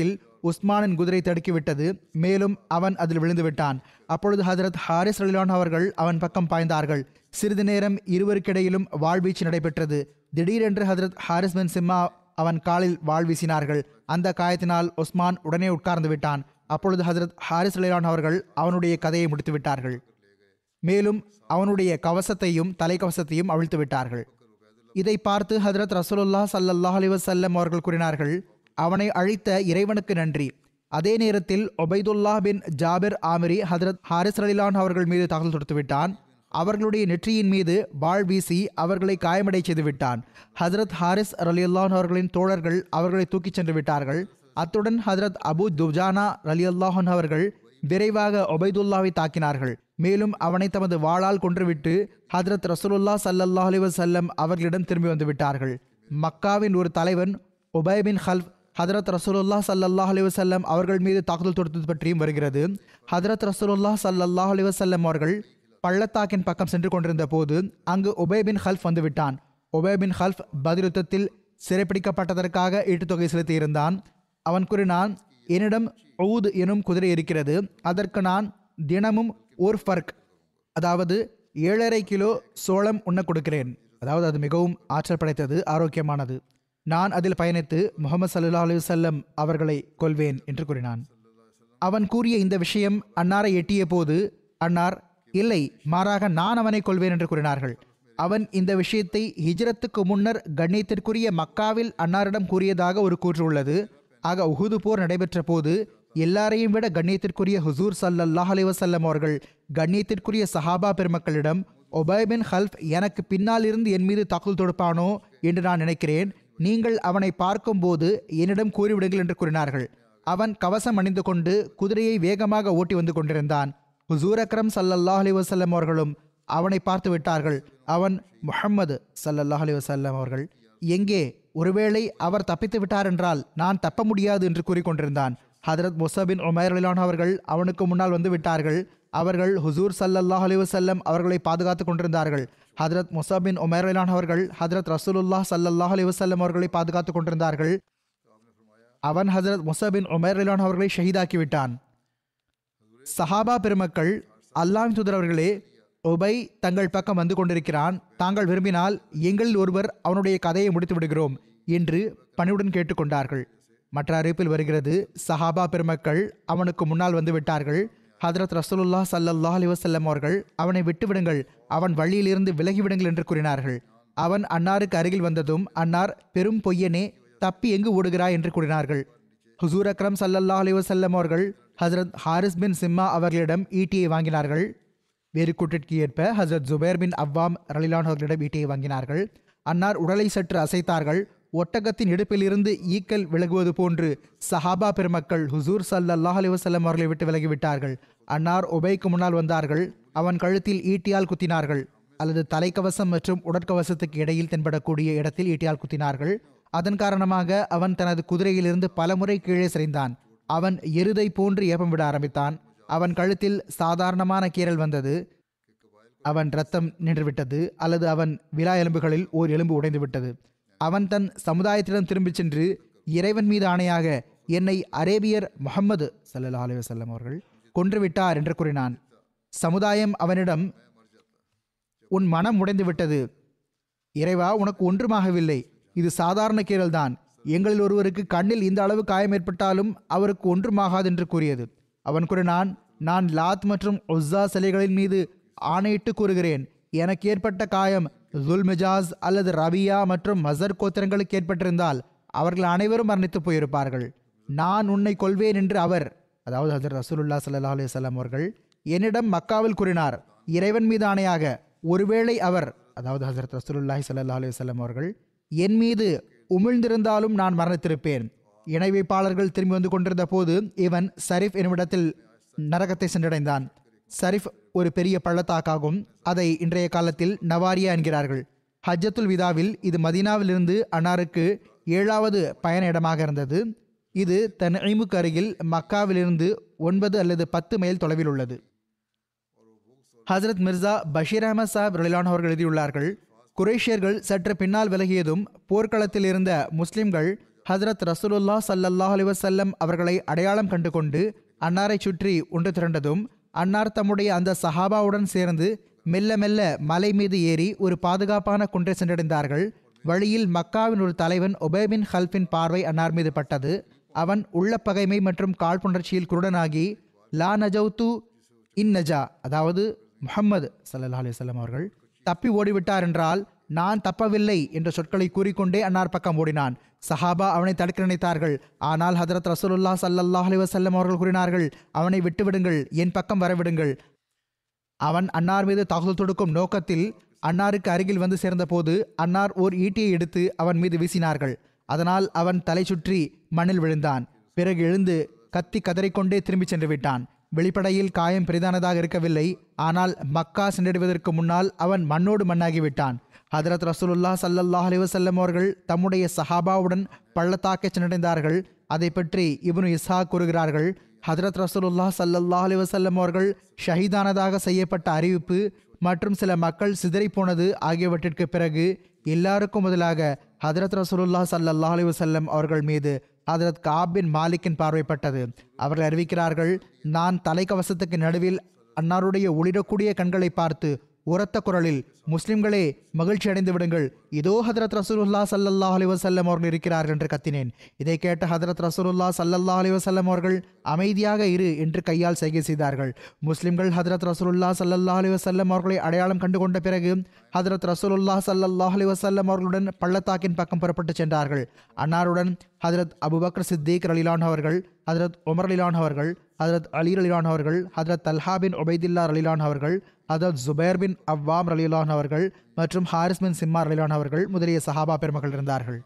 உஸ்மானின் குதிரை தடுக்கிவிட்டது மேலும் அவன் அதில் விழுந்து விட்டான் அப்பொழுது ஹஜரத் ஹாரிஸ் ரலிலான் அவர்கள் அவன் பக்கம் பாய்ந்தார்கள் சிறிது நேரம் இருவருக்கிடையிலும் வாழ்வீச்சு நடைபெற்றது திடீரென்று ஹஜரத் ஹாரிஸ் பின் சிம்மா அவன் காலில் வாழ் வீசினார்கள் அந்த காயத்தினால் உஸ்மான் உடனே உட்கார்ந்து விட்டான் அப்பொழுது ஹஜரத் ஹாரிஸ் ரலிலான் அவர்கள் அவனுடைய கதையை முடித்து விட்டார்கள் மேலும் அவனுடைய கவசத்தையும் தலைக்கவசத்தையும் அவிழ்த்து விட்டார்கள் இதை பார்த்து ஹஜரத் ரசூலுல்லா ஸல்லல்லாஹு அலைஹி வஸல்லம் அவர்கள் கூறினார்கள் அவனை அழித்த இறைவனுக்கு நன்றி அதே நேரத்தில் ஒபைதுல்லா பின் ஜாபிர் ஆமிரி ஹஜரத் ஹாரிஸ் ரலிலான் அவர்கள் மீது தாக்கல் தொடுத்து விட்டான் அவர்களுடைய நெற்றியின் மீது வாழ் வீசி அவர்களை காயமடை செய்து விட்டான் ஹஜரத் ஹாரிஸ் ரலியுல்லான் அவர்களின் தோழர்கள் அவர்களை தூக்கிச் சென்று விட்டார்கள் அத்துடன் ஹஜரத் அபு துஜானா ரலியுல்லாஹன் அவர்கள் விரைவாக ஒபைதுல்லாவை தாக்கினார்கள் மேலும் அவனை தமது வாளால் கொன்றுவிட்டு ஹஜரத் ரசூலுல்லா ஸல்லல்லாஹு அலைஹி வஸல்லம் அவர்களிடம் திரும்பி வந்து விட்டார்கள் மக்காவின் ஒரு தலைவன் உபை பின் ஹல்ஃப் ஹதரத் ரசூலுல்லா ஸல்லல்லாஹு அலைஹி வஸல்லம் அவர்கள் மீது தாக்குதல் தொடுத்தது பற்றியும் வருகிறது ஹதரத் ரசூலுல்லா ஸல்லல்லாஹு அலைஹி வஸல்லம் அவர்கள் பள்ளத்தாக்கின் பக்கம் சென்று கொண்டிருந்த போது அங்கு உபை பின் ஹல்ஃப் வந்து விட்டான் உபை பின் ஹல்ஃப் பதில் யுத்தத்தில் சிறைப்பிடிக்கப்பட்டதற்காக ஈட்டுத்தொகை செலுத்தியிருந்தான் அவன் கூறினான் என்னிடம் ஊத் எனும் குதிரை இருக்கிறது அதற்கு நான் தினமும் ஒரு ஃபர்க் அதாவது ஏழரை கிலோ சோளம் உண்ண கொடுக்கிறேன் அதாவது அது மிகவும் ஆற்றல் படைத்தது ஆரோக்கியமானது நான் அதில் பயணித்து முகமது சல்லா அலி வல்லம் அவர்களை கொல்வேன் என்று கூறினான் அவன் கூறிய இந்த விஷயம் அன்னாரை எட்டிய போது அன்னார் இல்லை மாறாக நான் அவனை கொல்வேன் என்று கூறினார்கள் அவன் இந்த விஷயத்தை ஹிஜ்ரத்துக்கு முன்னர் கண்ணியத்திற்குரிய மக்காவில் அன்னாரிடம் கூறியதாக ஒரு கூற்று உள்ளது ஆக உஹுது போர் நடைபெற்ற போது எல்லாரையும் விட கண்ணியத்திற்குரிய ஹுசூர் சல்லல்லாஹ் அலைஹி வஸல்லம் அவர்கள் கண்ணியத்திற்குரிய சஹாபா பெருமக்களிடம் ஒபய் பின் ஹல்ஃப் எனக்கு பின்னால் இருந்து என் மீது தாக்குதல் தொடுப்பானோ என்று நான் நினைக்கிறேன் நீங்கள் அவனை பார்க்கும்போது என்னிடம் கூறிவிடுங்கள் என்று கூறினார்கள் அவன் கவசம் அணிந்து கொண்டு குதிரையை வேகமாக ஓட்டி வந்து கொண்டிருந்தான் ஹுசூர் அக்ரம் சல்லல்லாஹ் அலைஹி வஸல்லம் அவர்களும் அவனை பார்த்து விட்டார்கள் அவன் முஹம்மது சல்லல்லாஹ் அலைஹி வஸல்லம் அவர்கள் எங்கே ஒருவேளை அவர் தப்பித்து விட்டார் என்றால் நான் தப்ப முடியாது என்று கூறிக்கொண்டிருந்தான் ஹதரத் முசபின் உமைர் அலிலான் அவர்கள் அவனுக்கு முன்னால் வந்து விட்டார்கள் அவர்கள் ஹுசூர் சல்லல்லாஹ் அலைஹி வஸல்லம் அவர்களை பாதுகாத்து கொண்டிருந்தார்கள் ஹதரத் முசபின் உமைர் அலிலான் அவர்கள் ஹதரத் ரசூலுல்லாஹ் சல்லல்லாஹ் அலைஹி வஸல்லம் அவர்களை பாதுகாத்து கொண்டிருந்தார்கள் அவன் ஹசரத் முசபின் உமர் அலிலான் அவர்களை ஷஹீதாக்கி விட்டான் சஹாபா பெருமக்கள் அல்லாஹ் தூதர் அவர்களே உபை தங்கள் பக்கம் வந்து கொண்டிருக்கிறான் தாங்கள் விரும்பினால் எங்களில் ஒருவர் அவனுடைய கதையை முடித்து விடுகிறோம் என்று பணிவுடன் கேட்டுக்கொண்டார்கள் மற்ற அறிவிப்பில் வருகிறது சஹாபா பெருமக்கள் அவனுக்கு முன்னால் வந்து விட்டார்கள் ஹதரத் ரசூலுல்லா ஸல்லல்லாஹு அலைஹி வஸல்லம் அவர்கள் அவனை விட்டுவிடுங்கள் அவன் வழியிலிருந்து விலகிவிடுங்கள் என்று கூறினார்கள் அவன் அன்னாருக்கு அருகில் வந்ததும் அன்னார் பெரும் பொய்யனே தப்பி எங்கு ஓடுகிறாய் என்று கூறினார்கள் ஹுசூர் அக்ரம் சல்லல்லாஹு அலைஹி வஸல்லம் அவர்கள் ஹஜரத் ஹாரிஸ் பின் சிம்மா அவர்களிடம் ஈட்டியை வாங்கினார்கள் வேறு கூட்டிற்கு ஏற்ப ஹஜரத் ஜுபேர் பின் அவ்வாம் ரலிலான் அவர்களிடம் ஈட்டியை வாங்கினார்கள் அன்னார் உடலை சற்று அசைத்தார்கள் ஒட்டகத்தின் இடுப்பிலிருந்து ஈக்கல் விலகுவது போன்று சஹாபா பெருமக்கள் ஹுசூர் சல்லல்லாஹ் அலைஹி வஸல்லம் அவர்களை விட்டு விலகிவிட்டார்கள் அன்னார் உபைக்கு முன்னால் வந்தார்கள் அவன் கழுத்தில் ஈட்டியால் குத்தினார்கள் அல்லது தலைக்கவசம் மற்றும் உடற்கவசத்துக்கு இடையில் தென்படக்கூடிய இடத்தில் ஈட்டியால் குத்தினார்கள் அதன் காரணமாக அவன் தனது குதிரையிலிருந்து பலமுறை கீழே சரிந்தான் அவன் எருதை போன்று ஏப்பம் விட ஆரம்பித்தான் அவன் கழுத்தில் சாதாரணமான கீறல் வந்தது அவன் ரத்தம் நின்றுவிட்டது அல்லது அவன் விழா எலும்புகளில் ஓர் எலும்பு உடைந்து விட்டது அவன் தன் சமுதாயத்திடம் திரும்பிச் சென்று இறைவன் மீது ஆணையாக என்னை அரேபியர் முகம்மது சல்லல்லாஹு அலைஹி வஸல்லம் அவர்கள் கொன்றுவிட்டார் என்று கூறினான் சமுதாயம் அவனிடம் உன் மனம் உடைந்து விட்டது இறைவா உனக்கு ஒன்றுமாகவில்லை இது சாதாரண கீறல்தான் எங்களில் ஒருவருக்கு கண்ணில் இந்த அளவு காயம் ஏற்பட்டாலும் அவருக்கு ஒன்றுமாகாது என்று கூறியது அவன் கூறினான் நான் லாத் மற்றும் உஸ்ஸா சிலைகளின் மீது ஆணையிட்டு கூறுகிறேன் எனக்கு ஏற்பட்ட காயம் ஜுல்மிஜாஸ் அல்லது ரபியா மற்றும் மசர் கோத்திரங்களுக்கு ஏற்பட்டிருந்தால் அவர்கள் அனைவரும் மரணித்து போயிருப்பார்கள் நான் உன்னை கொல்வேன் என்று அவர் அதாவது ஹசரத் ரசூலுல்லா ஸல்லல்லாஹு அலைஹி வஸல்லம் அவர்கள் என்னிடம் மக்காவில் கூறினார் இறைவன் மீது ஆணையாக ஒருவேளை அவர் அதாவது ஹசரத் ரசூலுல்லாஹி ஸல்லல்லாஹு அலைஹி வஸல்லம் அவர்கள் என் மீது உமிழ்ந்திருந்தாலும் நான் மரணித்திருப்பேன் இணை வைப்பாளர்கள் திரும்பி வந்து கொண்டிருந்த போது இவன் சரிஃப் என்னுமிடத்தில் நரகத்தை சென்றடைந்தான் சரிஃப் ஒரு பெரிய பள்ளத்தாக்காகும் அதை இன்றைய காலத்தில் நவாரியா என்கிறார்கள் ஹஜ்ஜத்துல் விதாவில் இது மதீனாவிலிருந்து அன்னாருக்கு ஏழாவது பயண இடமாக இருந்தது இது தன் ஐமுக்கு அருகில் மக்காவிலிருந்து ஒன்பது அல்லது பத்து மைல் தொலைவில் உள்ளது ஹசரத் மிர்சா பஷீர் அஹமத் சாஹிப் ரலிலான் அவர்கள் எழுதியுள்ளார்கள் குரேஷியர்கள் சற்று பின்னால் விலகியதும் போர்க்களத்தில் இருந்த முஸ்லிம்கள் ஹஜரத் ரசூலுல்லா ஸல்லல்லாஹு அலைஹி வஸல்லம் அவர்களை அடையாளம் கண்டு கொண்டு அன்னாரை சுற்றி ஒன்று திரண்டதும் அன்னார் தம்முடைய அந்த சஹாபாவுடன் சேர்ந்து மெல்ல மெல்ல மலை மீது ஏறி ஒரு பாதுகாப்பான குன்றை சென்றடைந்தார்கள் வழியில் மக்காவின் ஒரு தலைவன் ஒபேபின் ஹல்ஃபின் பார்வை அன்னார் மீது பட்டது அவன் உள்ள பகைமை மற்றும் காழ்ப்புணர்ச்சியில் குருடனாகி லா நஜவுத்து இன் நஜா அதாவது முஹம்மது ஸல்லல்லாஹு அலைஹி வஸல்லம் அவர்கள் தப்பி ஓடிவிட்டார் என்றால் நான் தப்பவில்லை என்ற சொற்களை கூறிக்கொண்டே அன்னார் பக்கம் ஓடினான் சஹாபா அவனை தடுக்க நினைத்தார்கள் ஆனால் ஹதரத் ரசூலுல்லா ஸல்லல்லாஹு அலைஹி வஸல்லம் அவர்கள் கூறினார்கள் அவனை விட்டுவிடுங்கள் என் பக்கம் வரவிடுங்கள் அவன் அன்னார் மீது தாக்குதல் தொடுக்கும் நோக்கத்தில் அன்னாருக்கு அருகில் வந்து சேர்ந்தபோது அன்னார் ஓர் ஈட்டியை எடுத்து அவன் மீது வீசினார்கள் அதனால் அவன் தலை சுற்றி மண்ணில் விழுந்தான் பிறகு எழுந்து கத்தி கதறிக்கொண்டே திரும்பிச் சென்று விட்டான் வெளிப்படையில் காயம் பெரிதானதாக இருக்கவில்லை ஆனால் மக்கா சென்றடைவதற்கு முன்னால் அவன் மண்ணோடு மண்ணாகி விட்டான் ஹதரத் ரசூலுல்லா ஸல்லல்லாஹு அலைஹி வஸல்லம் அவர்கள் தம்முடைய சஹாபாவுடன் பள்ளத்தாக்கை சென்றடைந்தார்கள் அதை பற்றி இப்னு இஸ்ஹாக் கூறுகிறார்கள் ஹதரத் ரசூலுல்லா ஸல்லல்லாஹு அலைஹி வஸல்லம் அவர்கள் ஷஹீதானதாக செய்யப்பட்ட அறிவிப்பு மற்றும் சில மக்கள் சிதறிப் போனது ஆகியவற்றிற்கு பிறகு எல்லாருக்கும் முதலாக ஹதரத் ரசூலுல்லா ஸல்லல்லாஹு அலைஹி வஸல்லம் அவர்கள் மீது ஹதரத் காப் பின் மாலிக்கின் பார்வைப்பட்டது அவர்கள் அறிவிக்கிறார்கள் நான் தலைக்கவசத்துக்கு நடுவில் அன்னாருடைய ஒளிரக்கூடிய கண்களை பார்த்து உரத்த குரலில் முஸ்லிம்களே மகிழ்ச்சி அடைந்து விடுங்கள் இதோ ஹதரத் ரசூலுல்லா ஸல்லல்லாஹு அலைஹி வஸல்லம் அவர்கள் இருக்கிறார்கள் என்று கத்தினேன் இதை கேட்ட ஹதரத் ரசூலுல்லா ஸல்லல்லாஹு அலைஹி வஸல்லம் அவர்கள் அமைதியாக இரு என்று கையால் செய்கை செய்தார்கள் முஸ்லிம்கள் ஹதரத் ரசூலுல்லா ஸல்லல்லாஹு அலைஹி வஸல்லம் அவர்களை அடையாளம் கண்டு கொண்ட பிறகு ஹதரத் ரசூலுல்லா ஸல்லல்லாஹு அலைஹி வஸல்லம் அவர்களுடன் பள்ளத்தாக்கின் பக்கம் புறப்பட்டு சென்றார்கள் அன்னாருடன் ஹதரத் அபுபக்கர் சித்திக் ரலிலான் அவர்கள் ஹதரத் உமர் அலிலான் அவர்கள் ஹதரத் அலி அலிலான் அவர்கள் ஹதரத் தல்ஹா பின் உபைதில்லா ரலிலான் அவர்கள் ஹதரத் ஜுபைர் பின் அவ்வாம் ரலிலான் அவர்கள் மற்றும் ஹாரிஸ் பின் சிம்மார் ரலிலான் அவர்கள் முதலிய சஹாபா பெருமக்கள் இருந்தார்கள்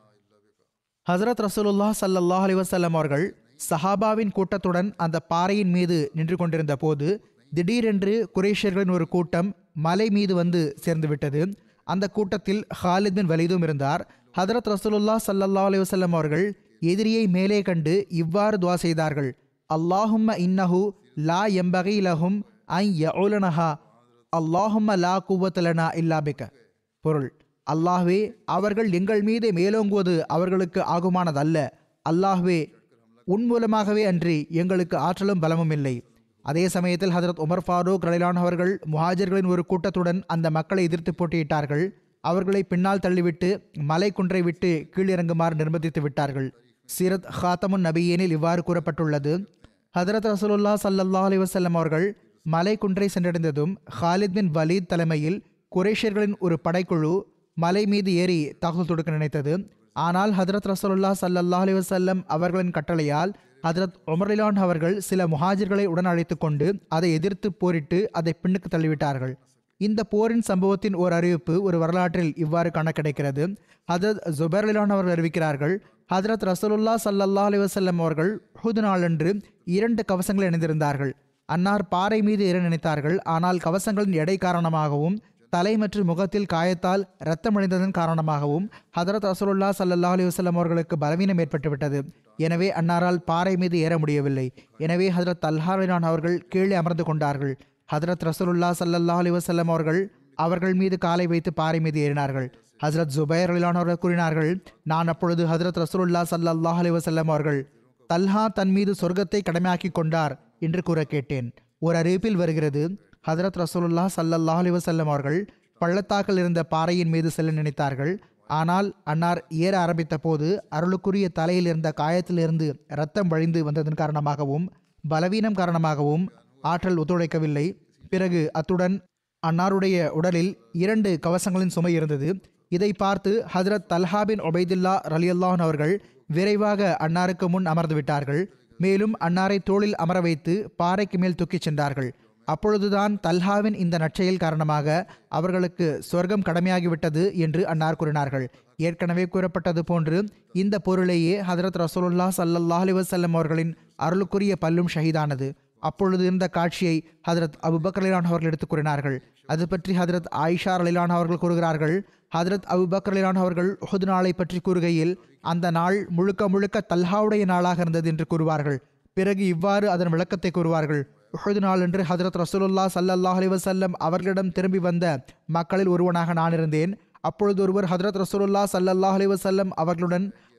ஹசரத் ரசூலுல்லா ஸல்லல்லாஹு அலைஹி வஸல்லம் அவர்கள் சஹாபாவின் கூட்டத்துடன் அந்த பாறையின் மீது நின்று கொண்டிருந்த போது திடீரென்று குரேஷியர்களின் ஒரு கூட்டம் மலை மீது வந்து சேர்ந்து விட்டது அந்த கூட்டத்தில் ஹாலித் பின் வலீதும் இருந்தார் ஹதரத் ரசூலுல்லா ஸல்லல்லாஹு அலைஹி வஸல்லம் அவர்கள் எதிரியை மேலே கண்டு இவ்வாறு துவா செய்தார்கள் அல்லாஹும்ம இன்னஹு லா எம்பகி லஹும் ஐ யஉலனஹா அல்லாஹும்ம லா குவத்தலனா இல்லா பிக்க பொருள் அல்லாஹ்வே அவர்கள் எங்கள் மீது மேலோங்குவது அவர்களுக்கு ஆகுமானதல்ல அல்லாஹ்வே உன் மூலமாகவே அன்றி எங்களுக்கு ஆற்றலும் பலமும் இல்லை அதே சமயத்தில் ஹதரத் உமர் ஃபாரூக் ரலிலான் அவர்கள் முஹாஜர்களின் ஒரு கூட்டத்துடன் அந்த மக்களை எதிர்த்து போட்டியிட்டார்கள் அவர்களை பின்னால் தள்ளிவிட்டு மலை குன்றை விட்டு கீழிறங்குமாறு நிர்பந்தித்து விட்டார்கள் சீரத் ஹாத்தமுன் நபியேனில் இவ்வாறு கூறப்பட்டுள்ளது ஹதரத் ரசூலுல்லா ஸல்லல்லாஹு அலைஹி வஸல்லம் அவர்கள் மலை குன்றை சென்றடைந்ததும் ஹாலித் பின் வலீத் தலைமையில் குரேஷியர்களின் ஒரு படைக்குழு மலை மீது ஏறி தாக்குதல் தொடுக்க நினைத்தது ஆனால் ஹதரத் ரசூலுல்லா ஸல்லல்லாஹு அலைஹி வஸல்லம் அவர்களின் கட்டளையால் ஹதரத் உமர்லிலான் அவர்கள் சில முஹாஜிர்களை உடன் அழைத்து கொண்டு அதை எதிர்த்து போரிட்டு அதை பின்னுக்கு தள்ளிவிட்டார்கள் இந்த போரின் சம்பவத்தின் ஒரு அறிவிப்பு ஒரு வரலாற்றில் இவ்வாறு காண கிடைக்கிறது ஹதரத் ஜுபர்லிலான் அவர்கள் அறிவிக்கிறார்கள் ஹதரத் ரசூலுல்லா ஸல்லல்லாஹு அலைஹி வஸல்லம் அவர்கள் ஹுது நாளன்று இரண்டு கவசங்களை அணிந்திருந்தார்கள் அன்னார் பாறை மீது ஏற நினைத்தார்கள் ஆனால் கவசங்களின் எடை காரணமாகவும் தலை மற்றும் முகத்தில் காயத்தால் இரத்தம் அடைந்ததன் காரணமாகவும் ஹதரத் ரசூலுல்லா ஸல்லல்லாஹு அலைஹி வஸல்லம் அவர்களுக்கு பலவீனம் ஏற்பட்டுவிட்டது எனவே அன்னாரால் பாறை மீது ஏற முடியவில்லை எனவே ஹதரத் அல்ஹாரினான் அவர்கள் கீழே அமர்ந்து கொண்டார்கள் ஹதரத் ரசூலுல்லா ஸல்லல்லாஹு அலைஹி வஸல்லம் அவர்கள் அவர்கள் மீது காலை வைத்து பாறை மீது ஏறினார்கள் ஹசரத் ஜுபைர் அலிலானவர்கள் கூறினார்கள் நான் அப்பொழுது ஹதரத் ரசூலுல்லா ஸல்லல்லாஹு அலைஹி வஸல்லம் அவர்கள் தல்ஹா தன் மீது சொர்க்கத்தை கடமையாக்கி கொண்டார் என்று கூற கேட்டேன் ஒரு அறிவிப்பில் வருகிறது ஹதரத் ரசூலுல்லா ஸல்லல்லாஹு அலைஹி வஸல்லம் அவர்கள் பள்ளத்தாக்கில் இருந்த பாறையின் மீது செல்ல நினைத்தார்கள் ஆனால் அன்னார் ஏற ஆரம்பித்த போது அருளுக்குரிய தலையில் இருந்த காயத்திலிருந்து இரத்தம் வழிந்து வந்ததன் காரணமாகவும் பலவீனம் காரணமாகவும் ஆற்றல் ஒத்துழைக்கவில்லை பிறகு அத்துடன் அன்னாருடைய உடலில் இரண்டு கவசங்களின் சுமை இருந்தது இதை பார்த்து ஹஜரத் தல்ஹா பின் ஒபைதுல்லா ரலியல்லான் அவர்கள் விரைவாக அன்னாருக்கு முன் அமர்ந்து விட்டார்கள் மேலும் அன்னாரை தோளில் அமர வைத்து பாறைக்கு மேல் தூக்கிச் சென்றார்கள் அப்பொழுதுதான் தல்ஹாவின் இந்த நற்செயல் காரணமாக அவர்களுக்கு சொர்க்கம் கடமையாகிவிட்டது என்று அன்னார் கூறினார்கள் ஏற்கனவே கூறப்பட்டது போன்று இந்த பொருளையே ஹதரத் ரசூலுல்லா ஸல்லல்லாஹு அலைஹி வஸல்லம் அவர்களின் அருளுக்குரிய பல்லும் ஷஹீதானது அப்பொழுது இருந்த காட்சியை ஹதரத் அபுபக்கர் அலிலான் அவர்கள் எடுத்துக் கூறினார்கள் அது பற்றி ஹதரத் ஆயிஷா அலிலான் அவர்கள் கூறுகிறார்கள் ஹதரத் அபுபக்கர் அலிலான் அவர்கள் உஹது நாளை பற்றி கூறுகையில் அந்த நாள் முழுக்க முழுக்க தல்ஹாவுடைய நாளாக இருந்தது என்று கூறுவார்கள் பிறகு இவ்வாறு அதன் விளக்கத்தை கூறுவார்கள் உஹது நாள் என்று ஹதரத் ரசூலுல்லா ஸல்லல்லாஹு அலைஹி வஸல்லம் அவர்களிடம் திரும்பி வந்த மக்களில் ஒருவனாக நான் இருந்தேன் அப்பொழுது ஒருவர் ஹதரத் ரசூலுல்லா ஸல்லல்லாஹு அலைஹி வஸல்லம் அவர்களுடன்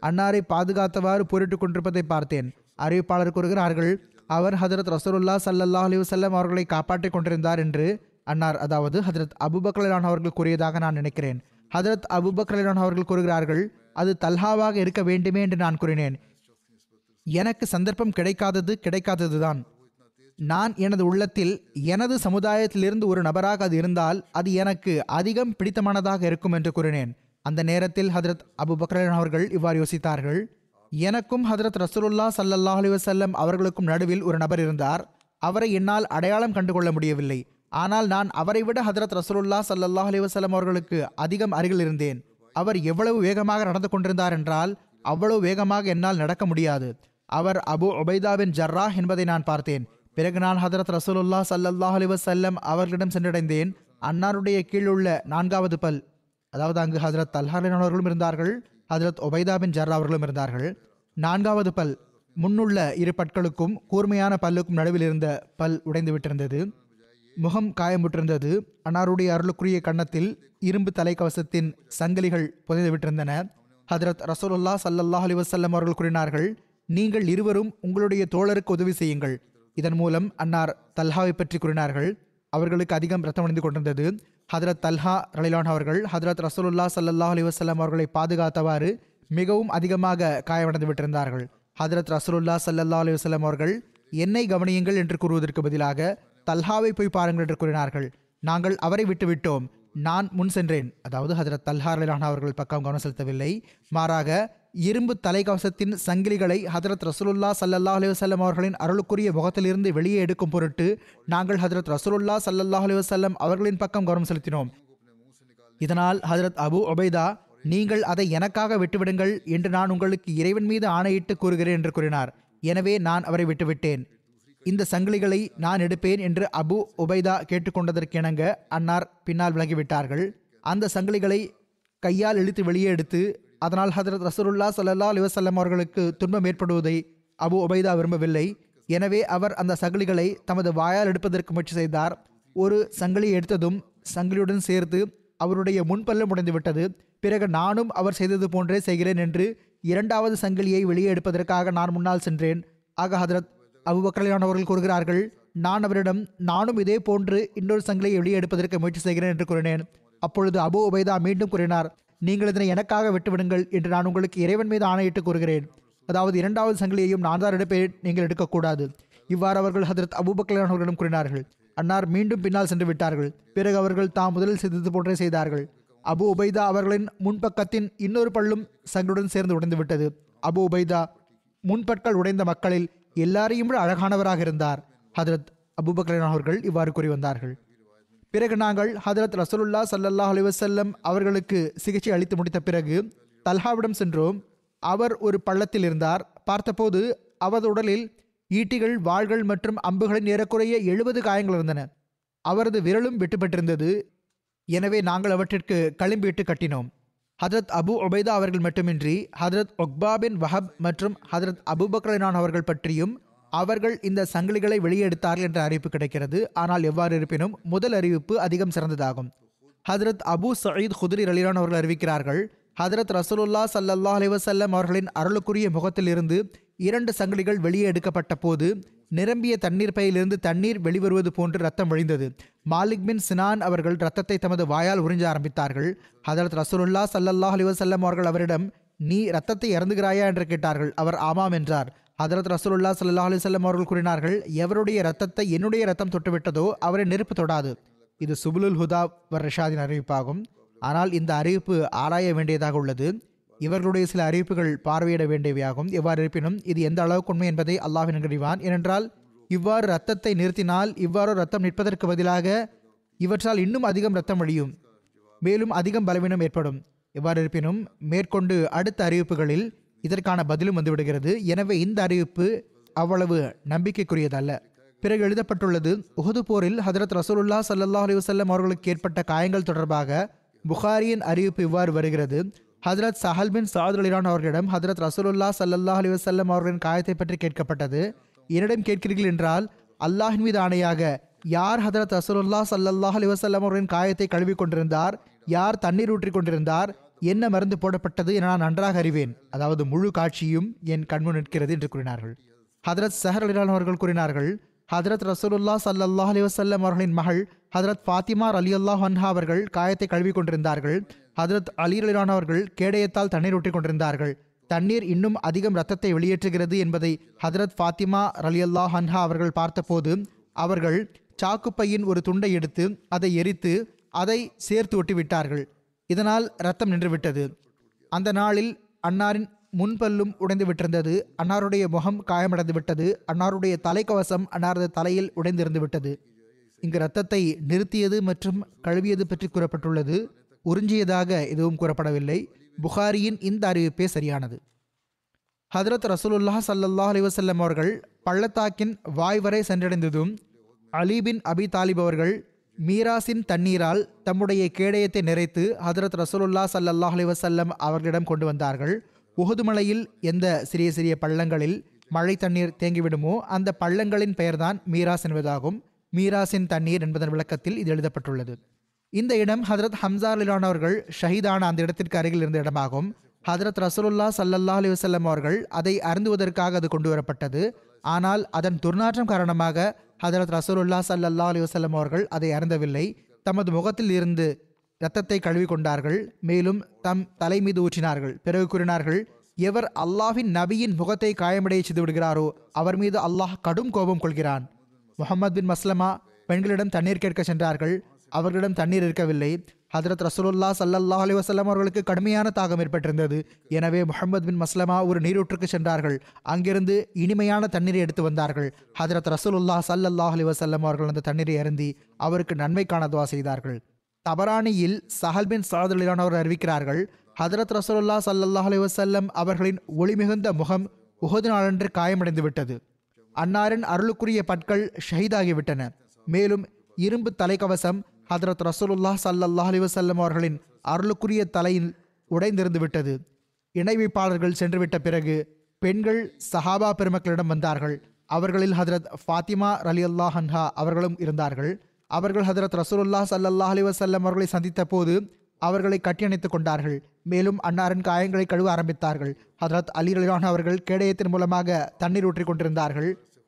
அன்னாரை பாதுகாத்தவாறு போரிட்டுக் கொண்டிருப்பதை பார்த்தேன் அறிவிப்பாளர் கூறுகிறார்கள் அவர் ஹதரத் ரசூலுல்லா ஸல்லல்லாஹு அலைஹி வஸல்லம் அவர்களை காப்பாற்றிக் கொண்டிருந்தார் என்று அன்னார் அதாவது ஹதரத் அபுபக்கலான் அவர்கள் கூறியதாக நான் நினைக்கிறேன் ஹதரத் அபுபக்கலான் அவர்கள் கூறுகிறார்கள் அது தல்ஹாவாக இருக்க வேண்டுமே என்று நான் கூறினேன் எனக்கு சந்தர்ப்பம் கிடைக்காதது கிடைக்காததுதான் நான் எனது உள்ளத்தில் எனது சமுதாயத்திலிருந்து ஒரு நபராக அது இருந்தால் அது எனக்கு அதிகம் பிடித்தமானதாக இருக்கும் என்று கூறினேன் அந்த நேரத்தில் ஹதரத் அபு பக்ரன் அவர்கள் இவ்வாறு யோசித்தார்கள் எனக்கும் ஹதரத் ரசூலுல்லா ஸல்லல்லாஹு அலைஹி வஸல்லம் அவர்களுக்கும் நடுவில் ஒரு நபர் இருந்தார் அவரை என்னால் அடையாளம் கண்டுகொள்ள முடியவில்லை ஆனால் நான் அவரை விட ஹதரத் ரசூலுல்லா ஸல்லல்லாஹு அலைஹி வஸல்லம் அவர்களுக்கு அதிகம் அருகில் இருந்தேன் அவர் எவ்வளவு வேகமாக நடந்து கொண்டிருந்தார் என்றால் அவ்வளவு வேகமாக என்னால் நடக்க முடியாது அவர் அபு உபைதாவின் ஜர்ராஹ் என்பதை நான் பார்த்தேன் பிறகு நான் ஹதரத் ரசூலுல்லா ஸல்லல்லாஹு அலைஹி வஸல்லம் அவர்களிடம் சென்றடைந்தேன் அன்னாருடைய கீழுள்ள நான்காவது பல் அதாவது அங்கு ஹதரத் தல்ஹாரின் அவர்களும் இருந்தார்கள் ஹதரத் ஒபைதா பின் ஜர்ரா அவர்களும் இருந்தார்கள் நான்காவது பல் முன்னுள்ள இரு பற்களுக்கும் கூர்மையான பல்லுக்கும் நடுவில் இருந்த பல் உடைந்து விட்டிருந்தது முகம் காயமுற்றிருந்தது அன்னாருடைய அருளுக்குரிய கன்னத்தில் இரும்பு தலைக்கவசத்தின் சங்கிலிகள் புதைந்து விட்டிருந்தன ஹதரத் ரசூலுல்லா ஸல்லல்லாஹு அலைஹி வஸல்லம் அவர்கள் கூறினார்கள் நீங்கள் இருவரும் உங்களுடைய தோழருக்கு உதவி செய்யுங்கள் இதன் மூலம் அன்னார் தல்ஹாவை பற்றி கூறினார்கள் அவர்களுக்கு அதிகம் ரத்தம் அணிந்து கொண்டிருந்தது ஹதரத் தல்ஹா ரலிலான் அவர்கள் ஹதரத் ரசூலுல்லா ஸல்லல்லாஹு அலைஹி வஸல்லம் அவர்களை பாதுகாத்தவாறு மிகவும் அதிகமாக காயமடைந்து விட்டிருந்தார்கள் ஹதரத் ரசூலுல்லா ஸல்லல்லாஹு அலைஹி வஸல்லம் அவர்கள் என்னை கவனியுங்கள் என்று கூறுவதற்கு பதிலாக தல்ஹாவை போய் பாருங்கள் என்று கூறினார்கள் நாங்கள் அவரை விட்டு விட்டோம் நான் முன் சென்றேன் அதாவது ஹதரத் தல்ஹா ரலிலான் அவர்கள் பக்கம் கவனம் செலுத்தவில்லை மாறாக இரும்பு தலைக்கவசத்தின் சங்கிலிகளை ஹதரத் ரசூலுல்லா ஸல்லல்லாஹு அலைஹி வஸல்லம் அவர்களின் அருளுக்குரிய முகத்திலிருந்து வெளியே எடுக்கும் பொருட்டு நாங்கள் ஹதரத் ரசூலுல்லா ஸல்லல்லாஹு அலைஹி வஸல்லம் அவர்களின் பக்கம் கவனம் செலுத்தினோம் இதனால் ஹதரத் அபு உபைதா நீங்கள் அதை எனக்காக விட்டுவிடுங்கள் என்று நான் உங்களுக்கு இறைவன் மீது ஆணையிட்டு கூறுகிறேன் என்று கூறினார் எனவே நான் அவரை விட்டுவிட்டேன் இந்த சங்கிலிகளை நான் எடுப்பேன் என்று அபு உபைதா கேட்டுக்கொண்டதற்கிணங்க அன்னார் பின்னால் விலகிவிட்டார்கள் அந்த சங்கிலிகளை கையால் இழுத்து வெளியே எடுத்து அதனால் ஹதரத் ரசூலுல்லா ஸல்லல்லாஹு அலைஹி வஸல்லம் அவர்களுக்கு துன்பம் ஏற்படுவதை அபு உபைதா விரும்பவில்லை எனவே அவர் அந்த சங்கிலிகளை தமது வாயால் எடுப்பதற்கு முயற்சி செய்தார் ஒரு சங்கிலியை எடுத்ததும் சங்கிலியுடன் சேர்த்து அவருடைய முன்பல்லம் உடைந்து விட்டது பிறகு நானும் அவர் செய்தது போன்றே செய்கிறேன் என்று இரண்டாவது சங்கிலியை வெளியே எடுப்பதற்காக நான் முன்னால் சென்றேன் ஆக ஹதரத் அபுபக்கலியான் அவர்கள் கூறுகிறார்கள் நான் அவரிடம் நானும் இதே போன்று இன்னொரு சங்கிலியை வெளியே எடுப்பதற்கு முயற்சி செய்கிறேன் என்று கூறினேன் அப்பொழுது அபு உபைதா மீண்டும் கூறினார் நீங்கள் இதனை எனக்காக விட்டுவிடுங்கள் என்று நான் உங்களுக்கு இறைவன் மீது ஆணையிட்டு கூறுகிறேன் அதாவது இரண்டாவது சங்கிலியையும் நான் தான் எடுப்பேன் நீங்கள் எடுக்கக்கூடாது இவ்வாறு அவர்கள் ஹதரத் அபூபக்கலான் அவர்களிடம் கூறினார்கள் அன்னார் மீண்டும் பின்னால் சென்று விட்டார்கள் பிறகு அவர்கள் தாம் முதலில் செய்தது போன்றே செய்தார்கள் அபு உபைதா அவர்களின் முன்பக்கத்தின் இன்னொரு பல்லும் சங்கிலுடன் சேர்ந்து உடைந்து விட்டது அபு உபைதா முன்பற்கள் உடைந்த மக்களில் எல்லாரையும் விட அழகானவராக இருந்தார் ஹதரத் அபூபக்கலான் அவர்கள் இவ்வாறு கூறி வந்தார்கள் பிறகு நாங்கள் ஹதரத் ரசூலுல்லா ஸல்லல்லாஹு அலைஹி வஸல்லம் அவர்களுக்கு சிகிச்சை அளித்து முடித்த பிறகு தல்ஹாவிடம் சென்றோம் அவர் ஒரு பள்ளத்தில் இருந்தார் பார்த்தபோது அவரது உடலில் ஈட்டிகள் வாள்கள் மற்றும் அம்புகளின் ஏறக்குறைய எழுபது காயங்கள் இருந்தன அவரது விரலும் வெட்டுப்பட்டிருந்தது எனவே நாங்கள் அவற்றிற்கு களிம்பிட்டு கட்டினோம் ஹதரத் அபு உபைதா அவர்கள் மட்டுமின்றி ஹதரத் ஒக்பா பின் வஹப் மற்றும் ஹதரத் அபுபக்ரனான் அவர்கள் பற்றியும் அவர்கள் இந்த சங்கிலிகளை வெளியே எடுத்தார்கள் என்ற அறிவிப்பு கிடைக்கிறது ஆனால் எவ்வாறு இருப்பினும் முதல் அறிவிப்பு அதிகம் சிறந்ததாகும் ஹதரத் அபு சயீத் குதிரி ரலிலான் அவர்கள் அறிவிக்கிறார்கள் ஹதரத் ரசூலுல்லா ஸல்லல்லாஹு அலைஹி வஸல்லம் அவர்களின் அருளுக்குரிய முகத்திலிருந்து இரண்டு சங்கிலிகள் வெளியே எடுக்கப்பட்ட போது நிரம்பிய தண்ணீர் பையிலிருந்து தண்ணீர் வெளிவருவது போன்று ரத்தம் வழிந்தது மாலிக் பின் சினான் அவர்கள் ரத்தத்தை தமது வாயால் உறிஞ்ச ஆரம்பித்தார்கள் ஹதரத் ரசூலுல்லா ஸல்லல்லாஹு அலைஹி வஸல்லம் அவர்கள் அவரிடம் நீ ரத்தத்தை இறந்துகிறாயா என்று கேட்டார்கள் அவர் ஆமாம் என்றார் ஹதரத் ரசூலுல்லா ஸல்லல்லாஹு அலைஹி வஸல்லம் அவர்கள் கூறினார்கள் எவருடைய ரத்தத்தை என்னுடைய ரத்தம் தொட்டுவிட்டதோ அவரை நெருப்பு தொடாது இது சுபுலுல் ஹுதா வர் ரிஷாதின் அறிவிப்பாகும் ஆனால் இந்த அறிவிப்பு ஆராய வேண்டியதாக உள்ளது இவர்களுடைய சில அறிவிப்புகள் பார்வையிட வேண்டியவையாகும் எவ்வாறு இருப்பினும் இது எந்த அளவுக்கு உண்மை என்பதை அல்லாஹ் நன்கறிவான் ஏனென்றால் இவ்வாறு ரத்தத்தை நிறுத்தினால் இவ்வாறு ரத்தம் நிற்பதற்கு பதிலாக இவற்றால் இன்னும் அதிகம் ரத்தம் வழியும் மேலும் அதிகம் பலவீனம் ஏற்படும் எவ்வாறு இருப்பினும் மேற்கொண்டு அடுத்த அறிவிப்புகளில் இதற்கான பதிலும் வந்துவிடுகிறது எனவே இந்த அறிவிப்பு அவ்வளவு நம்பிக்கைக்குரியதல்ல பிறகு எழுதப்பட்டுள்ளது உஹது போரில் ஹதரத் ரசூலுல்லா ஸல்லல்லாஹு அலைஹி வஸல்லம் அவர்களுக்கு ஏற்பட்ட காயங்கள் தொடர்பாக புகாரியின் அறிவிப்பு இவ்வாறு வருகிறது ஹதரத் சஹல் பின் சாத் அலிரான் அவர்களிடம் ஹதரத் ரசூலுல்லா ஸல்லல்லாஹு அலைஹி வஸல்லம் அவர்களின் காயத்தை பற்றி கேட்கப்பட்டது என்னிடம் கேட்கிறீர்கள் என்றால் அல்லாஹின் மீது ஆணையாக யார் ஹதரத் ரசூலுல்லா ஸல்லல்லாஹு அலைஹி வஸல்லம் அவர்களின் காயத்தை கழுவி கொண்டிருந்தார் யார் தண்ணீர் ஊற்றிக் கொண்டிருந்தார் என்ன மருந்து போடப்பட்டது என நான் நன்றாக அறிவேன் அதாவது முழு காட்சியும் என் கண்முன் நிற்கிறது என்று கூறினார்கள் ஹதரத் சஹர் அலிலான் அவர்கள் கூறினார்கள் ஹதரத் ரசூலுல்லா சல்லல்லாஹ் அலி வசல்லம் அவர்களின் மகள் ஹதரத் ஃபாத்திமா அலி அல்லாஹ் அன்ஹா அவர்கள் காயத்தை கழுவி கொண்டிருந்தார்கள் ஹதரத் அலி அலிலான் அவர்கள் கேடயத்தால் தண்ணீர் ஊற்றிக் கொண்டிருந்தார்கள் தண்ணீர் இன்னும் அதிகம் ரத்தத்தை வெளியேற்றுகிறது என்பதை ஹதரத் ஃபாத்திமா அலி அல்லாஹ் அன்ஹா அவர்கள் பார்த்தபோது அவர்கள் சாக்குப்பையின் ஒரு துண்டை எடுத்து அதை எரித்து அதை சேர்த்து ஒட்டி விட்டார்கள் இதனால் ரத்தம் நின்றுவிட்டது அந்த நாளில் அன்னாரின் முன்பல்லும் உடைந்து விட்டிருந்தது அன்னாருடைய முகம் காயமடைந்து விட்டது அன்னாருடைய தலைக்கவசம் அன்னாரது தலையில் உடைந்திருந்து விட்டது இங்கு இரத்தத்தை நிறுத்தியது மற்றும் கழுவியது பற்றி கூறப்பட்டுள்ளது உறிஞ்சியதாக எதுவும் கூறப்படவில்லை புகாரியின் இந்த அறிவிப்பே சரியானது ஹதரத் ரசூலுல்லாஹ் ஸல்லல்லாஹு அலைஹி வஸல்லம் அவர்கள் பள்ளத்தாக்கின் வாய் வரை சென்றடைந்ததும் அலி பின் அபி தாலிப் அவர்கள் மீராஸின் தண்ணீரால் தம்முடைய கேடயத்தை நிறைத்து ஹதரத் ரசூலுல்லாஹ் ஸல்லல்லாஹு அலைஹி வஸல்லம் அவர்களிடம் கொண்டு வந்தார்கள் உஹது மலையில் எந்த சிறிய சிறிய பள்ளங்களில் மழை தண்ணீர் தேங்கிவிடுமோ அந்த பள்ளங்களின் பெயர்தான் மீராஸ் என்பதாகும் மீராஸின் தண்ணீர் என்பதன் விளக்கத்தில் இது எழுதப்பட்டுள்ளது இந்த இடம் ஹதரத் ஹம்சா அலிலான் அவர்கள் ஷஹீதான அந்த இடத்திற்கு அருகில் இருந்த இடமாகும் ஹதரத் ரசூலுல்லா சல்லல்லாஹ் அலி வசல்லம் அவர்கள் அதை அருந்துவதற்காக அது கொண்டு வரப்பட்டது ஆனால் அதன் துர்நாற்றம் காரணமாக ஹதரத் ரசூலுல்லா சல்லல்லாஹ் அலி வசல்லம் அவர்கள் அதை அருந்தவில்லை தமது முகத்தில் இருந்து இரத்தத்தை கழுவி கொண்டார்கள் மேலும் தம் தலை மீது ஊற்றினார்கள் பிறகு கூறினார்கள் எவர் அல்லாஹ்வின் நபியின் முகத்தை காயமடைய செய்து விடுகிறாரோ அவர் மீது அல்லாஹ் கடும் கோபம் கொள்கிறான் முகமது பின் மஸ்லமா பெண்களிடம் தண்ணீர் கேட்க சென்றார்கள் அவர்களிடம் தண்ணீர் இருக்கவில்லை ஹதரத் ரசூலுல்லா சல்லல்லாஹ் அலி வசல்லம் அவர்களுக்கு கடுமையான தாகம் ஏற்பட்டிருந்தது எனவே முகமது பின் மஸ்லமா ஒரு நீரூற்றுக்கு சென்றார்கள் அங்கிருந்து இனிமையான தண்ணீரை எடுத்து வந்தார்கள் ஹதரத் ரசூலுல்லா சல்லல்லாஹ் அலி வசல்லம் அவர்கள் அந்த தண்ணீரை அருந்தி அவருக்கு நன்மைக்கான துவா செய்தார்கள் தபரானியில் சஹல் பின் சாதலிலான் அவர் அறிவிக்கிறார்கள் ஹதரத் ரசூலுல்லா சல்லல்லாஹ் அலி வசல்லம் அவர்களின் ஒளிமிகுந்த முகம் உகது நாளன்று காயமடைந்து விட்டது அன்னாரின் அருளுக்குரிய பற்கள் ஷஹீதாகிவிட்டன மேலும் இரும்பு தலைக்கவசம் ஹதரத் ரசூலுல்லாஹ் சல்லல்லாஹ் அலி வசல்லம் அவர்களின் அருளுக்குரிய தலையில் உடைந்திருந்து விட்டது இணை வைப்பாளர்கள் சென்றுவிட்ட பிறகு பெண்கள் சஹாபா பெருமக்களிடம் வந்தார்கள் அவர்களில் ஹதரத் ஃபாத்திமா ரலி அல்லாஹ் அன்ஹா அவர்களும் இருந்தார்கள் அவர்கள் ஹதரத் ரசூலுல்லாஹ் சல்லல்லாஹ் அலி வசல்லம் அவர்களை சந்தித்த போது அவர்களை கட்டியணைத்துக் கொண்டார்கள் மேலும் அன்னாரின் காயங்களை கழுவ ஆரம்பித்தார்கள் ஹதரத் அலி ரலியான் அவர்கள் கேடயத்தின் மூலமாக தண்ணீர் ஊற்றிக் கொண்டிருந்தார்கள்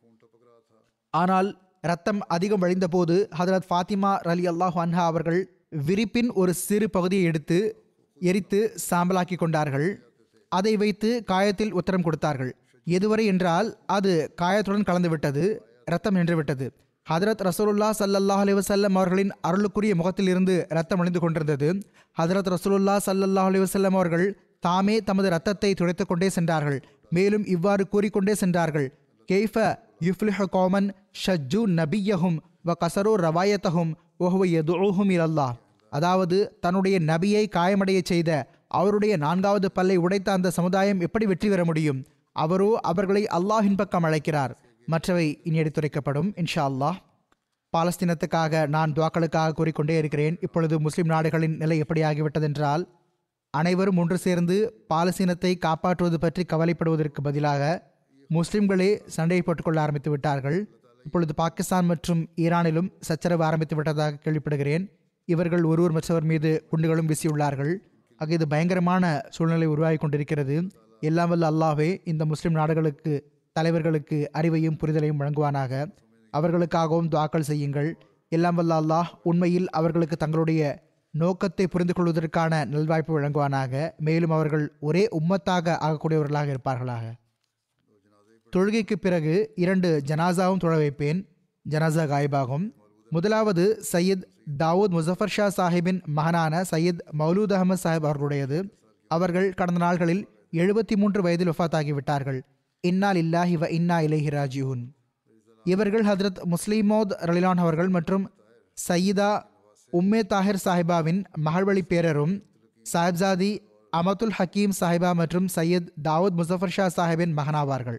ஆனால் ரத்தம் அதிகம் வழிந்தபோது ஹதரத் ஃபாத்திமா ரலி அல்லாஹ் அன்ஹா அவர்கள் விரிப்பின் ஒரு சிறு பகுதியை எடுத்து எரித்து சாம்பலாக்கி கொண்டார்கள் அதை வைத்து காயத்தில் உத்தரம் கொடுத்தார்கள் எதுவரை என்றால் அது காயத்துடன் கலந்துவிட்டது ரத்தம் நின்றுவிட்டது ஹதரத் ரசூலுல்லா சல்லல்லாஹ் அலி வசல்லம் அவர்களின் அருளுக்குரிய முகத்தில் இருந்து ரத்தம் அழிந்து கொண்டிருந்தது ஹதரத் ரசூலுல்லா சல்லல்லாஹ் அலி வசல்லம் அவர்கள் தாமே தமது ரத்தத்தை துடைத்துக் கொண்டே சென்றார்கள் மேலும் இவ்வாறு கூறிக்கொண்டே சென்றார்கள் கெய்ஃப யுஃப்லிஹ கோமன் ஷஜ்ஜு நபியஹும் வ கசரு ரவாயத்தஹும் ஒஹுவ யதுஹும் இலல்லாஹ் அதாவது தன்னுடைய நபியை காயமடைய செய்த அவருடைய நான்காவது பல்லை உடைத்த அந்த சமுதாயம் எப்படி வெற்றி பெற முடியும் அவரோ அவர்களை அல்லாஹின் பக்கம் அழைக்கிறார் மற்றவை இனி எடுத்துரைக்கப்படும் இன்ஷா அல்லாஹ் பாலஸ்தீனத்துக்காக நான் துவாக்களுக்காக கூறிக்கொண்டே இருக்கிறேன் இப்பொழுது முஸ்லிம் நாடுகளின் நிலை எப்படி ஆகிவிட்டதென்றால் அனைவரும் ஒன்று சேர்ந்து பாலஸ்தீனத்தை காப்பாற்றுவது பற்றி கவலைப்படுவதற்கு பதிலாக முஸ்லிம்களே சண்டையை போட்டுக்கொள்ள ஆரம்பித்து விட்டார்கள் இப்பொழுது பாகிஸ்தான் மற்றும் ஈரானிலும் சச்சரவு ஆரம்பித்து விட்டதாக கேள்விப்படுகிறேன் இவர்கள் ஒருவர் மற்றவர் மீது குண்டுகளும் வீசியுள்ளார்கள் ஆக இது பயங்கரமான சூழ்நிலை உருவாகி கொண்டிருக்கிறது எல்லாம் வல்ல அல்லாஹ்வே இந்த முஸ்லிம் நாடுகளுக்கு தலைவர்களுக்கு அறிவையும் புரிதலையும் வழங்குவானாக அவர்களுக்காகவும் துவாக்கள் செய்யுங்கள் எல்லாம் வல்ல அல்லாஹ் உண்மையில் அவர்களுக்கு தங்களுடைய நோக்கத்தை புரிந்து கொள்வதற்கான நல்வாய்ப்பு வழங்குவானாக மேலும் அவர்கள் ஒரே உம்மத்தாக ஆகக்கூடியவர்களாக இருப்பார்களாக தொழுகைக்கு பிறகு இரண்டு ஜனாசாவும் தொழ வைப்பேன் ஜனாசா காயிபாகும் முதலாவது சையத் தாவூத் முசஃபர் ஷா சாஹிபின் மகனான சையத் மௌலூத் அகமது சாஹிப் அவர்களுடையது அவர்கள் கடந்த நாள்களில் எழுபத்தி மூன்று வயதில் வஃபாத்தாகிவிட்டார்கள் இன்னால் இல்லாஹி வ இன்னா இலைஹி ராஜிஹுன் இவர்கள் ஹதரத் முஸ்லிமோத் ரலிலான் அவர்கள் மற்றும் சயீதா உம்மே தாஹிர் சாஹிபாவின் மகள்வழி பேரரும் சாஹிப்சாதி அமதுல் ஹக்கீம் சாஹிபா மற்றும் சையத் தாவூத் முசஃபர் ஷா சாஹிபின் மகனாவார்கள்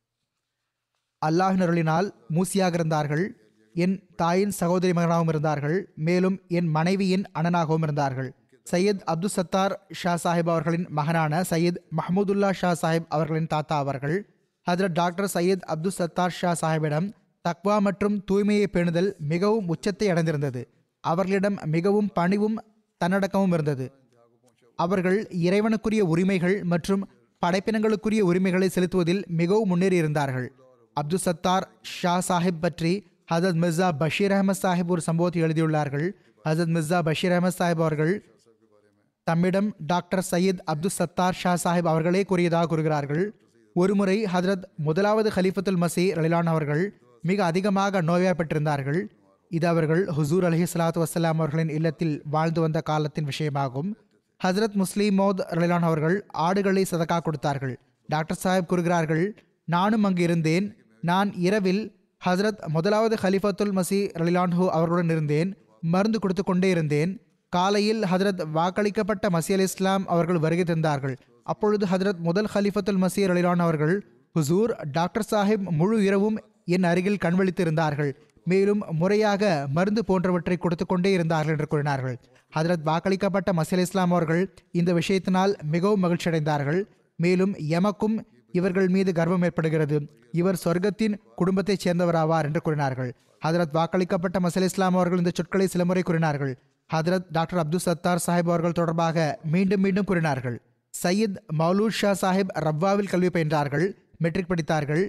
அல்லாஹின் அருளினால் மூசியாக இருந்தார்கள் என் தாயின் சகோதரி மகனாகவும் இருந்தார்கள் மேலும் என் மனைவியின் அண்ணனாகவும் இருந்தார்கள் சையத் அப்துல் சத்தார் ஷா சாஹிப் அவர்களின் மகனான சையத் மஹமூதுல்லா ஷா சாஹிப் அவர்களின் தாத்தா அவர்கள் ஹதரத் டாக்டர் சையத் அப்துல் சத்தார் ஷா சாஹிபிடம் தக்வா மற்றும் தூய்மையை பேணுதல் மிகவும் உச்சத்தை அடைந்திருந்தது அவர்களிடம் மிகவும் பணிவும் தன்னடக்கமும் இருந்தது அவர்கள் இறைவனுக்குரிய உரிமைகள் மற்றும் படைப்பினங்களுக்குரிய உரிமைகளை செலுத்துவதில் மிகவும் முன்னேறியிருந்தார்கள் அப்துல் சத்தார் ஷா சாஹிப் பற்றி ஹசரத் மிர்சா பஷீர் அஹமத் சாஹிப் ஒரு சம்பவத்தை எழுதியுள்ளார்கள் ஹசரத் மிர்சா பஷீர் அஹமத் சாஹிப் அவர்கள் தம்மிடம் டாக்டர் சையத் அப்துல் சத்தார் ஷா சாஹிப் அவர்களே கூறியதாக கூறுகிறார்கள் ஒருமுறை ஹதரத் முதலாவது ஹலீஃபத்துல் மசீ ரலிலான் அவர்கள் மிக அதிகமாக நோய்வாய்ப்பட்டிருந்தார்கள் இது அவர்கள் ஹுசூர் அலஹி சலாத்து வசலாம் அவர்களின் இல்லத்தில் வாழ்ந்து வந்த காலத்தின் விஷயமாகும் ஹசரத் முஸ்லீம் மோத் ரலிலான் அவர்கள் ஆடுகளை சதக்கா கொடுத்தார்கள் டாக்டர் சாஹிப் கூறுகிறார்கள் நானும் அங்கு இருந்தேன் நான் இரவில் ஹசரத் முதலாவது ஹலிஃபத்துல் மசி ரலிலான்ஹூ அவர்களுடன் இருந்தேன் மருந்து கொடுத்து கொண்டே இருந்தேன் காலையில் ஹதரத் வாக்களிக்கப்பட்ட மசி அலி இஸ்லாம் அவர்கள் வருகை தந்தார்கள் அப்பொழுது ஹதரத் முதல் ஹலிஃபத்துல் மசீர் அலிலான் அவர்கள் ஹுசூர் டாக்டர் சாஹிப் முழு இரவும் என் அருகில் கண்வழித்து இருந்தார்கள் மேலும் முறையாக மருந்து போன்றவற்றை கொடுத்து கொண்டே இருந்தார்கள் என்று கூறினார்கள் ஹதரத் வாக்களிக்கப்பட்ட மசி அலி இஸ்லாம் அவர்கள் இந்த விஷயத்தினால் மிகவும் மகிழ்ச்சி அடைந்தார்கள் மேலும் எமக்கும் இவர்கள் மீது கர்வம் ஏற்படுகிறது இவர் சொர்க்கத்தின் குடும்பத்தைச் சேர்ந்தவராவார் என்று கூறினார்கள் ஹதரத் வாக்களிக்கப்பட்ட மசல் இஸ்லாம் அவர்கள் இந்த சொற்களை சில முறை கூறினார்கள் ஹதரத் டாக்டர் அப்துல் சத்தார் சாஹிப் அவர்கள் தொடர்பாக மீண்டும் மீண்டும் கூறினார்கள் சையத் மௌலூத் ஷா சாஹிப் ரவ்வாவில் கல்வி பயின்றார்கள் மெட்ரிக் படித்தார்கள்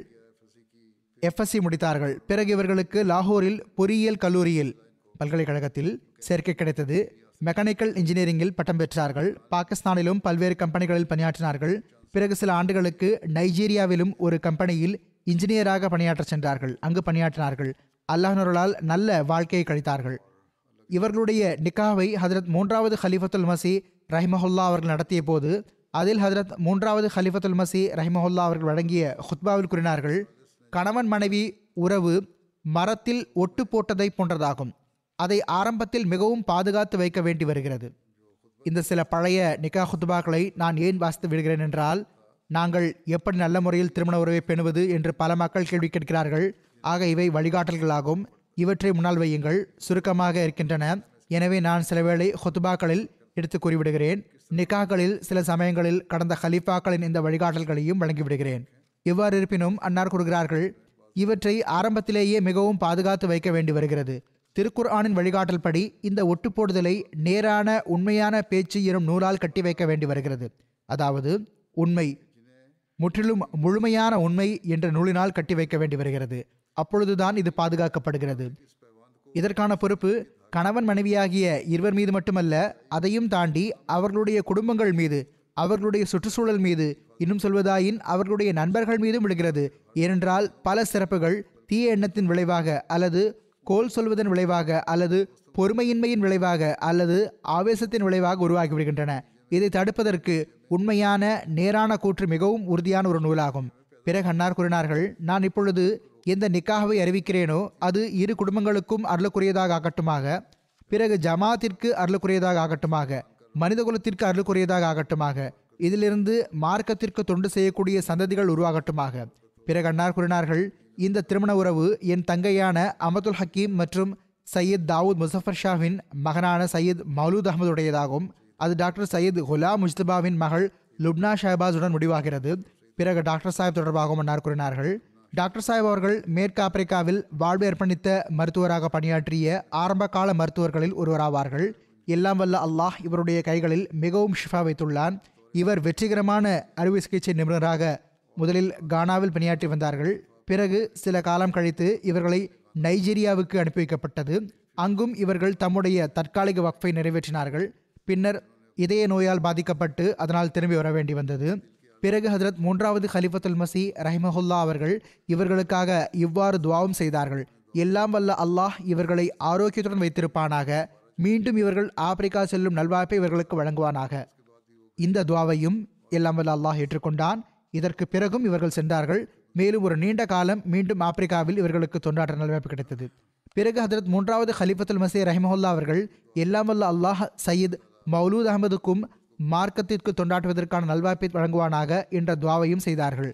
எஃப்எஸ்சி முடித்தார்கள் பிறகு இவர்களுக்கு லாகூரில் பொறியியல் கல்லூரியில் பல்கலைக்கழகத்தில் சேர்க்கை கிடைத்தது மெக்கானிக்கல் இன்ஜினியரிங்கில் பட்டம் பெற்றார்கள் பாகிஸ்தானிலும் பல்வேறு கம்பெனிகளில் பணியாற்றினார்கள் பிறகு சில ஆண்டுகளுக்கு நைஜீரியாவிலும் ஒரு கம்பெனியில் இன்ஜினியராக பணியாற்ற சென்றார்கள் அங்கு பணியாற்றினார்கள் அல்லாஹ்னருளால் நல்ல வாழ்க்கையை கழித்தார்கள் இவர்களுடைய நிக்காவை ஹதரத் மூன்றாவது ஹலிஃபத்துல் மசி ரஹிமஹுல்லா அவர்கள் நடத்திய போது அதில் ஹதரத் மூன்றாவது ஹலிஃபத்துல் மசி ரஹிமஹுல்லா அவர்கள் வழங்கிய ஹுத்பாவில் கூறினார்கள் கணவன் மனைவி உறவு மரத்தில் ஒட்டு போட்டதை போன்றதாகும் அதை ஆரம்பத்தில் மிகவும் பாதுகாத்து வைக்க வேண்டி வருகிறது இந்த சில பழைய நிக்கா ஹுத்பாக்களை நான் ஏன் வாசித்து விடுகிறேன் என்றால் நாங்கள் எப்படி நல்ல முறையில் திருமண உறவை பெணுவது என்று பல மக்கள் கேள்வி கேட்கிறார்கள் ஆக இவை வழிகாட்டல்களாகும் இவற்றை முன்னால் வையுங்கள் சுருக்கமாக இருக்கின்றன எனவே நான் சில வேளை ஹுத்பாக்களில் எடுத்து கூறிவிடுகிறேன் நிக்காக்களில் சில சமயங்களில் கடந்த ஹலீஃபாக்களின் இந்த வழிகாட்டல்களையும் வழங்கிவிடுகிறேன் இவ்வாறு இருப்பினும் அன்னார் கூறுகிறார்கள் இவற்றை ஆரம்பத்திலேயே மிகவும் பாதுகாத்து வைக்க வேண்டி வருகிறது திருக்குர்ஆனின் வழிகாட்டல் படி இந்த ஒட்டுப்போடுதலை நேரான உண்மையான பேச்சு எனும் நூலால் கட்டி வைக்க வேண்டி வருகிறது அதாவது உண்மை முற்றிலும் முழுமையான உண்மை என்ற நூலினால் கட்டி வைக்க வேண்டி வருகிறது அப்பொழுதுதான் இது பாதுகாக்கப்படுகிறது இதற்கான பொறுப்பு கணவன் மனைவியாகிய இருவர் மீது மட்டுமல்ல அதையும் தாண்டி அவர்களுடைய குடும்பங்கள் மீது அவர்களுடைய சுற்றுச்சூழல் மீது இன்னும் சொல்வதாயின் அவர்களுடைய நண்பர்கள் மீதும் விழுகிறது ஏனென்றால் பல சிறப்புகள் தீய எண்ணத்தின் விளைவாக அல்லது கோல் சொல்வதன் விளைவாக அல்லது பொறுமையின்மையின் விளைவாக அல்லது ஆவேசத்தின் விளைவாக உருவாகிவிடுகின்றன இதை தடுப்பதற்கு உண்மையான நேரான கூற்று மிகவும் உறுதியான ஒரு நூலாகும் பிறகு அன்னார் கூறினார்கள் நான் இப்பொழுது எந்த நிக்காகவை அறிவிக்கிறேனோ அது இரு குடும்பங்களுக்கும் அருளுக்குரியதாக ஆகட்டுமாக பிறகு ஜமாத்திற்கு அருளுக்குரியதாக ஆகட்டுமாக மனிதகுலத்திற்கு அருளுக்குரியதாக ஆகட்டுமாக இதிலிருந்து மார்க்கத்திற்கு தொண்டு செய்யக்கூடிய சந்ததிகள் உருவாகட்டுமாக பிறகு அன்னார் கூறினார்கள் இந்த திருமண உறவு என் தங்கையான அமதுல் ஹக்கீம் மற்றும் சையத் தாவூத் முசஃபர் ஷாவின் மகனான சையத் மௌலூத் அகமதுடையதாகும் அது டாக்டர் சையத் குலாம் முஜ்தபாவின் மகள் லுப்னா ஷஹபாஸுடன் முடிவாகிறது பிறகு டாக்டர் சாஹிப் தொடர்பாகவும் அன்னார் கூறினார்கள் டாக்டர் சாஹிப் அவர்கள் மேற்கு ஆப்பிரிக்காவில் வாழ்வு அர்ப்பணித்த மருத்துவராக பணியாற்றிய ஆரம்ப கால மருத்துவர்களில் ஒருவராவார்கள் எல்லாம் வல்ல அல்லாஹ் இவருடைய கைகளில் மிகவும் ஷிஃபா வைத்துள்ளான் இவர் வெற்றிகரமான அறுவை சிகிச்சை நிபுணராக முதலில் கானாவில் பணியாற்றி வந்தார்கள் பிறகு சில காலம் கழித்து இவர்களை நைஜீரியாவுக்கு அனுப்பி வைக்கப்பட்டது அங்கும் இவர்கள் தம்முடைய தற்காலிக வக்ஃபை நிறைவேற்றினார்கள் பின்னர் இதய நோயால் பாதிக்கப்பட்டு அதனால் திரும்பி வர வேண்டி வந்தது பிறகு ஹஜரத் மூன்றாவது ஹலிஃபத்துல் மசி ரஹிமஹுல்லா அவர்கள் இவர்களுக்காக இவ்வாறு துவாவும் செய்தார்கள் எல்லாம் வல்ல அல்லாஹ் இவர்களை ஆரோக்கியத்துடன் வைத்திருப்பானாக மீண்டும் இவர்கள் ஆப்பிரிக்கா செல்லும் நல்வாய்ப்பை இவர்களுக்கு வழங்குவானாக இந்த துவாவையும் எல்லாம் வல்ல அல்லாஹ் ஏற்றுக்கொண்டான் இதற்கு பிறகும் இவர்கள் சென்றார்கள் மேலும் ஒரு நீண்ட காலம் மீண்டும் ஆப்பிரிக்காவில் இவர்களுக்கு தொண்டாற்ற நல்வாய்ப்பு கிடைத்தது பிறகு ஹதரத் மூன்றாவது ஹலிஃபத்துல் மசி ரஹிமஹுல்லா அவர்கள் எல்லாம் வல்ல அல்லாஹ் சயீத் மௌலூத் அகமதுக்கும் மார்க்கத்திற்கு தொண்டாற்றுவதற்கான நல்வாய்ப்பை வழங்குவானாக என்ற துவாவையும் செய்தார்கள்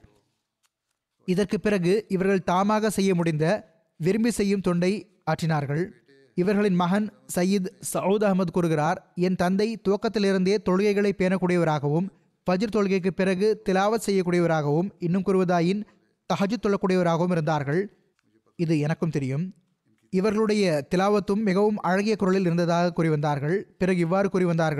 இதற்கு பிறகு இவர்கள் தாமாக செய்ய முடிந்த விரும்பி செய்யும் தொண்டை ஆற்றினார்கள் இவர்களின் மகன் சயீத் சவுத் அகமது கூறுகிறார் என் தந்தை துவக்கத்திலிருந்தே தொழுகைகளை பேணக்கூடியவராகவும் ஃபஜ்ர் தொழுகைக்கு பிறகு திலாவத் செய்யக்கூடியவராகவும் இன்னும் கூறுவதாயின் தஹஜு தொழக்கூடியவராகவும் இருந்தார்கள் இது எனக்கும் தெரியும் இவர்களுடைய திலாவத்தும் மிகவும் அழகிய குரலில் இருந்ததாக கூறி வந்தார்கள் பிறகு இவ்வாறு கூறி வந்தார்கள்